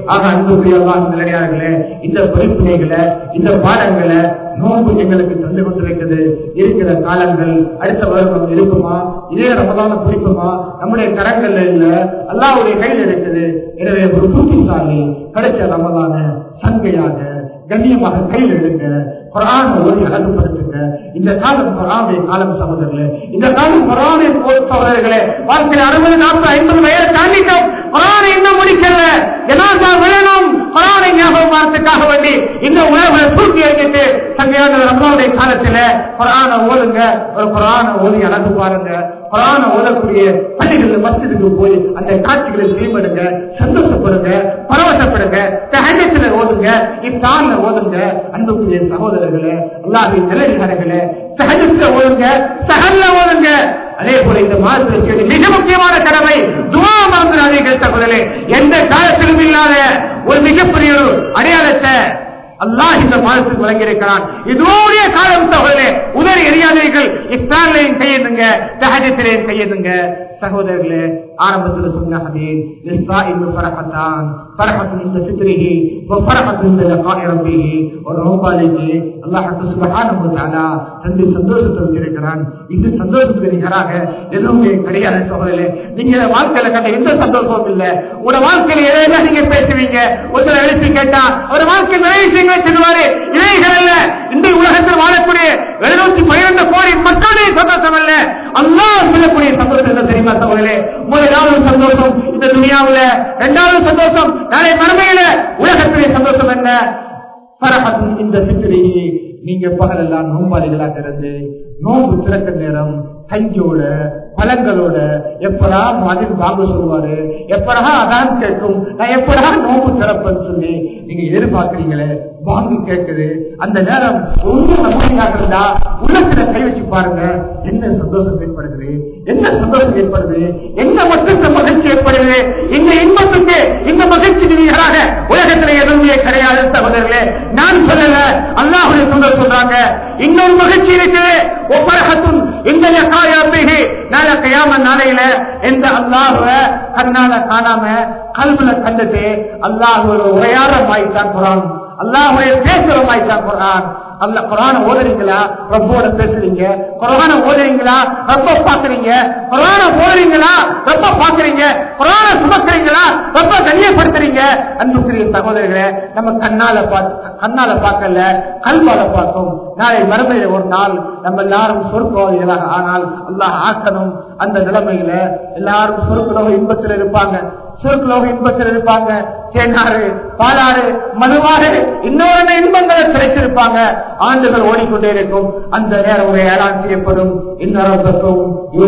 Speaker 1: ஆக அன்புக்குரிய நிலையார்களே இந்த பொறுப்பினைகளை இந்த பாடங்களை நோன்பு எங்களுக்கு தந்து கொண்டிருக்கிறது இருக்கிற காலங்கள் அடுத்த வருடம் இருக்குமா இதே ரமதான பிடிக்குமா நம்முடைய கரங்கள்ல இல்ல அல்லாவுடைய கையில் இருக்குது எனவே ஒரு புத்திசாலி கிடைச்ச ரமதான சங்கையாக கண்ணியமாக கையில் எடுங்க குரான் ஓடி அழகுபடுத்துங்க இந்த காலம் குரானுடைய காலம் சகோதரர்களே இந்த காலம் குரானை சகோதரர்களே வாழ்க்கையில் அறுபது நாற்பது ஐம்பது வயது தாண்டிட்டோம் குரானை இன்னும் முடிக்கல ஜனாசா விழணும் குரானை ஞாபகமானத்துக்காக வேண்டி இந்த உலக தூக்கி எறிஞ்சிட்டு சங்கையான ரமலாவுடைய காலத்துல குரானை ஓதுங்க ஒரு குரானை ஓதி அழகு பாருங்க குரான ஓதக்கூடிய பள்ளிகள் மஸ்ஜிதுக்கு போய் அந்த காட்சிகளை செய்யப்படுங்க சந்தோஷப்படுங்க பரவசப்படுங்க தகஜத்துல ஓதுங்க இத்தான்ல ஓதுங்க அன்புக்குரிய சகோதரர்களே அல்லாஹின் நிலையாளர்களே சகஜத்துல ஓதுங்க சகல்ல ஓதுங்க அதே போல இந்த மாதத்திற்கு மிக முக்கியமான கடமை துவா மறந்துடாதீர்கள் சகோதரே எந்த காலத்திலும் இல்லாத ஒரு மிகப்பெரிய ஒரு அடையாளத்தை அல்லாஹ் இந்த மாதத்துக்கு வழங்கியிருக்கிறான் இதுவோடைய காலம் சகோதரே உதறி எரியாதீர்கள் இஸ்லாமிலையும் கையெழுங்க சகஜத்திலையும் கையெழுங்க சகோதரர்களே ஆரம்பத்தில் சொன்ன ஹதீஸ் இஸ்ராயில் ஃபரஹத்தான் ஃபரஹத் இந்த சித்ரிஹி வ ஃபரஹத் இந்த லகாஇ ரப்பிஹி ஒரு நோபாலிக்கு அல்லாஹ் சுப்ஹானஹு வ தஆலா ரெண்டு சந்தோஷத்தை வச்சிருக்கிறான் இந்த சந்தோஷத்துக்கு நிகராக எதுவுமே கிடையாது சகோதரர்களே நீங்க வாழ்க்கையில கண்ட எந்த சந்தோஷமும் இல்ல உங்களோட வாழ்க்கையில எதையெல்லாம் நீங்க பேசுவீங்க ஒருத்தர் எழுப்பி கேட்டா அவர் வாழ்க்கை நிறைய விஷயங்களை சொல்லுவாரு இவைகள் அல்ல இந்த உலகத்தில் வாழக்கூடிய எழுநூத்தி பன்னிரண்டு கோடி மக்களுடைய சந்தோஷம் அல்ல அல்லாஹ் சொல்லக்கூடிய சந்தோஷம் என்ன தெரியுமா சகோதரே முதலாவது சந்தோஷம் இந்த துணியாவுல இரண்டாவது சந்தோஷம் நாளை மறுமையில உலகத்திலே சந்தோஷம் என்ன பரஹத்தும் இந்த சித்திரை நீங்க பகலெல்லாம் நோம்பாளிகளாக இருந்து நோம்பு திறக்க நேரம் கஞ்சோட பழங்களோட எப்படா மாதிரி வாங்க சொல்லுவாரு எப்படா அதான் கேட்கும் நான் எப்படா நோம்பு திறப்பேன்னு சொல்லி நீங்க எதிர்பார்க்கறீங்களே வாங்கி கேட்குது அந்த நேரம் ஒன்று நம்பிக்கையாக இருந்தா உள்ளத்துல கை வச்சு பாருங்க என்ன சந்தோஷம் ஏற்படுது என்ன சந்தோஷம் ஏற்படுது என்ன மட்டும் மகிழ்ச்சி ஏற்படுது இந்த இன்பத்துக்கு இந்த மகிழ்ச்சி நிதிகளாக உலகத்துல எதுவுமே கிடையாது சகோதரர்களே நான் சொல்லல அல்லாஹுடைய சொந்தம் சொல்றாங்க இன்னொரு மகிழ்ச்சி இருக்குது ஒவ்வொரு இந்த காயாபிகி நாளை கையாம நாளையில எந்த அல்லாஹுவ கண்ணால காணாம கல்வில கண்டுட்டு அல்லாஹ் ஒரு உரையாடம் ஆயிட்டான் குரான் அல்லாஹுடைய பேசுறமாயிட்டான் குரான் அல்ல குரான ஓதுறீங்களா ரப்போட பேசுறீங்க குரான ஓதுறீங்களா ரப்ப பாக்குறீங்க குரான ஓதுறீங்களா ரப்ப பாக்குறீங்க குரான சுமக்கிறீங்களா ரப்ப கண்ணியப்படுத்துறீங்க அன்புக்குரிய சகோதரர்களே நம்ம கண்ணால பார்த்து கண்ணால பார்க்கல கல்வால பார்த்தோம் நாளை மறுமையில ஒரு நாள் நம்ம எல்லாரும் சொற்கோதிகளாக ஆனால் அல்லாஹ் ஆக்கணும் அந்த நிலைமையில எல்லாரும் சொற்குலோக இன்பத்தில் இருப்பாங்க சொற்குலோக இன்பத்தில் இருப்பாங்க தேனாறு பாலாறு மதுவாறு இன்னொரு இன்பங்களை கிடைத்திருப்பாங்க ஆண்டுகள் ஓடிக்கொண்டே இருக்கும் அந்த நேரம் ஒரு ஏழாம் செய்யப்படும் இன்னொருக்கும்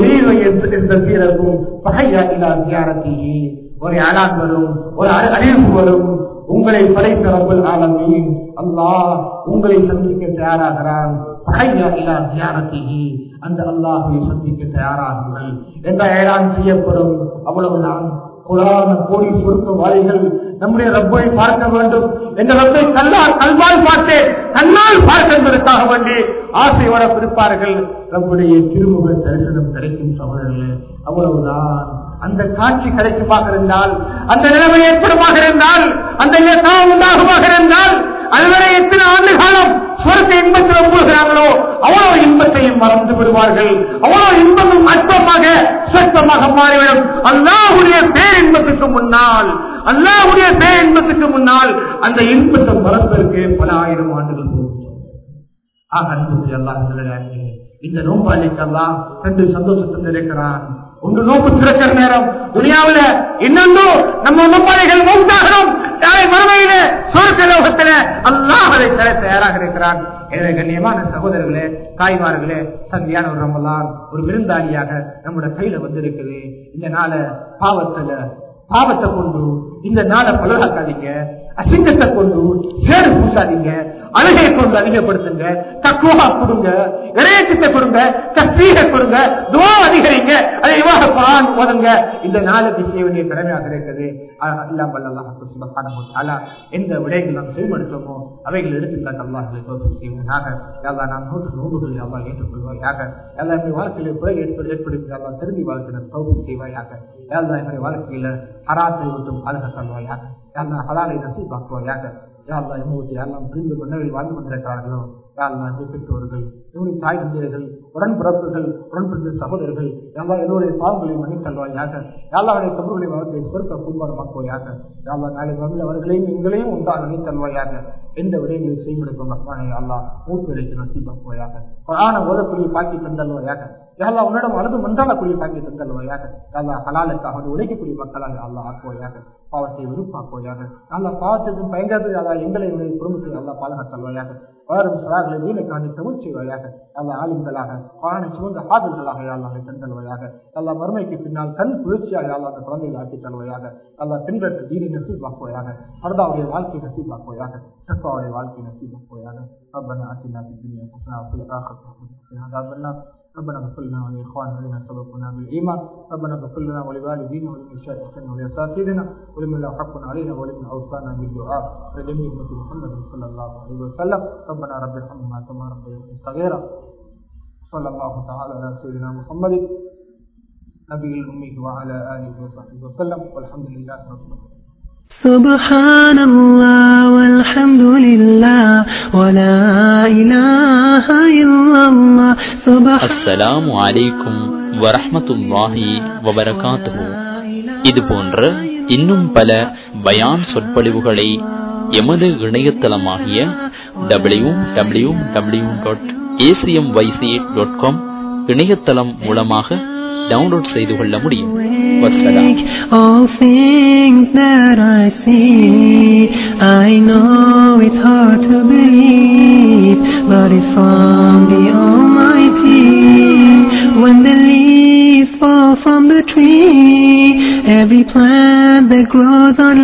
Speaker 1: இருக்கும் பகையா தியாரத்தையே ஒரு ஏழாம் வரும் ஒரு அறிவிப்பு வரும் உங்களை படைத்த ரப்பல் ஆலமீன் அல்லாஹ் உங்களை சந்திக்க தயாராகிறான் பகையா இல்லா தியானத்தையே அந்த அல்லாஹை சந்திக்க தயாராகுங்கள் என்ற ஏழாம் செய்யப்படும் அவ்வளவுதான் புலான கோடி சுருக்க வாய்கள் நம்முடைய ரப்பை பார்க்க வேண்டும் என்ற ரப்பை கல்லால் கல்வால் பார்த்தேன் கண்ணால் பார்க்க என்பதற்காக வேண்டி ஆசையோட பிடிப்பார்கள் நம்முடைய திருமுக தரிசனம் கிடைக்கும் சகோதரர்களே அவ்வளவுதான் அந்த காட்சி கிடைக்குமாக இருந்தால் அந்த நிலைமை ஏற்படுமாக இருந்தால் அந்த இயக்கம் உண்டாகுமாக இருந்தால் அதுவரை எத்தனை ஆண்டு காலம் சுவரத்தை இன்பத்தில் ஒப்புகிறார்களோ அவ்வளவு இன்பத்தையும் மறந்து விடுவார்கள் அவ்வளவு இன்பமும் அற்பமாக சொற்பமாக மாறிவிடும் அல்லாஹுடைய பேரின்பத்துக்கு முன்னால் அல்லாஹுடைய பேரின்பத்துக்கு முன்னால் அந்த இன்பத்தை மறப்பதற்கு பல ஆயிரம் ஆண்டுகள் போகும் ஆக அன்புக்கு அல்லாஹ் நல்லதாகி இந்த நோம்பாளிக்கெல்லாம் ரெண்டு சந்தோஷத்தை இருக்கிறான் ஒன்று நோக்கு திறக்கிற நேரம் துணியாவில இன்னொன்று நம்ம நோம்பாளிகள் மௌத்தாகிறோம் நாளை மறுமையில சுரக்க லோகத்தில அல்லாஹ் அதை தர தயாராக இருக்கிறான் எனவே கண்ணியமான சகோதரர்களே தாய்மார்களே சந்தியான ஒரு ரமலான் ஒரு விருந்தாளியாக நம்முடைய கையில வந்திருக்குது இந்த நாள பாவத்துல பாவத்தை கொண்டு இந்த நாளை பலகாக்காதீங்க அசிங்கத்தை கொண்டு சேடு பூசாதீங்க அழுகை கொண்டு அதிகப்படுத்துங்க தக்குவா கொடுங்க இறையச்சத்தை கொடுங்க தஸ்மீக கொடுங்க துவா அதிகரிங்க அதை இவாக குரான் ஓதுங்க இந்த நாளுக்கு செய்ய வேண்டிய கடமையாக இருக்குது அல்லாஹ் அல்லாஹ் சுபஹானஹு தஆலா எந்த விடயங்கள் நாம் செய்வெடுத்தோமோ அவைகள் எடுத்துக்காட்டு அல்லாஹ்களை தோற்றம் செய்வதாக எல்லா நாம் நூற்று நூறுகளை அல்லாஹ் ஏற்றுக்கொள்வாயாக எல்லா என்னுடைய வாழ்க்கையில குறை ஏற்படு ஏற்படுத்தி அல்லாஹ் திரும்பி வாழ்க்கையில தௌபம் செய்வாயாக எல்லா என்னுடைய வாழ்க்கையில ஹராத்தை விட்டும் பாதுகாத்தல்வாயாக எல்லா ஹலாலை நசீபாக்குவாயாக யாழ்லா எம்மூட்டி எல்லாம் புரிந்து மன்னர்கள் வாழ்ந்து கொண்டிருக்கிறார்களோ யாழ்லா இந்த பெற்றோர்கள் என்னுடைய தாய் தந்தையர்கள் உடன்பிறப்புகள் உடன்பிறந்த சகோதரர்கள் எல்லா எல்லோருடைய பாவங்களை மன்னித்தல்வாயாக யாழ்லாவுடைய கபர்களை வாழ்க்கையை சொற்க பூம்பாடமாக்குவாயாக யாழ்லா நாளை வந்து அவர்களையும் எங்களையும் உண்டாக நினைத்தல்வாயாக எந்த விடயங்களை செய்வெடுக்கும் மக்கானை அல்லா மூத்து விலைக்கு நசீபாக்குவாயாக ஆன ஓதக்கூடிய பாக்கி தந்தல்வாயாக யாழ்லா உன்னிடம் அழுது மன்றாடக்கூடிய பாக்கி தந்தல்வாயாக யாழ்லா ஹலாலுக்காக உழைக்கக்கூடிய மக்களாக அல்லா ஆக்குவாயாக பாவத்தை வெறுப்பாக்குவாயாக அல்லா பாவத்திற்கு பயங்கரது அல்லா எங்களை உடைய குடும்பத்தை அல்லா பாதுகாத்தல்வாயாக வளரும் சலாகளை வீணுக்காண்டி தமிழ் செய்வாயாக அல்லா ஆளுங்களாக பானை சுமந்த ஹாதல்களாக யாழ்லாவை தந்தல்வாயாக அல்லா மறுமைக்கு பின்னால் கண் குளிர்ச்சியாக யாழ்லா அந்த குழந்தைகளை ஆக்கி தருவாயாக அல்லா பெண்களுக்கு தீனி நசீபாக்குவாயாக மருதாவுடைய வாழ்க்கை நசீபாக்குவாயாக சப்பாவுடைய வாழ்க்கை நசீபாக்குவாயாக ربنا آتنا في الدنيا حسنة وفي الآخرة حسنة وقنا عذاب النار ربنا اغفر لنا ولإخواننا الذين سبقونا بالإيمان ربنا اغفر لنا ولوالدينا ولمشايخنا ولأساتذتنا ولمن له حق علينا ولمن أوصانا بالدعاء لجميع أمة محمد صلى الله عليه وسلم ربنا رب ارحمنا كما ربيتنا صغيرا صلى الله تعالى على سيدنا محمد نبي الأمي وعلى آله وصحبه وسلم والحمد لله رب العالمين
Speaker 2: سبحان الله والحمد لله ولا إله إلا الله سبحان
Speaker 3: அஸ்ஸலாமு அலைக்கும் வரஹ்மத்துல்லாஹி வபரகாத்துஹு இது போன்ற இன்னும் பல பயான் சொற்பொழிவுகளை எமது இணையதளமாகிய W W W dot ACM YC dot com இணையதளம் மூலமாக டவுன்லோட் செய்து கொள்ள முடியும் வசலாம்
Speaker 2: All things that I see, I know it's hard to believe, but it's from the Almighty. When the leaves fall from the tree, every plant that grows on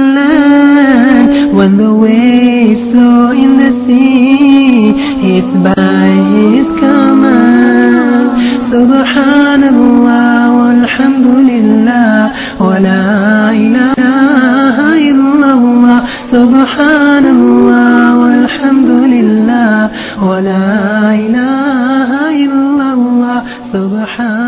Speaker 2: land, when the waves flow in the sea, it's by His command. Subhanallah walhamdulillah wa la ilaha illallah. Subhanallah walhamdulillah wa la ilaha illallah. Subhan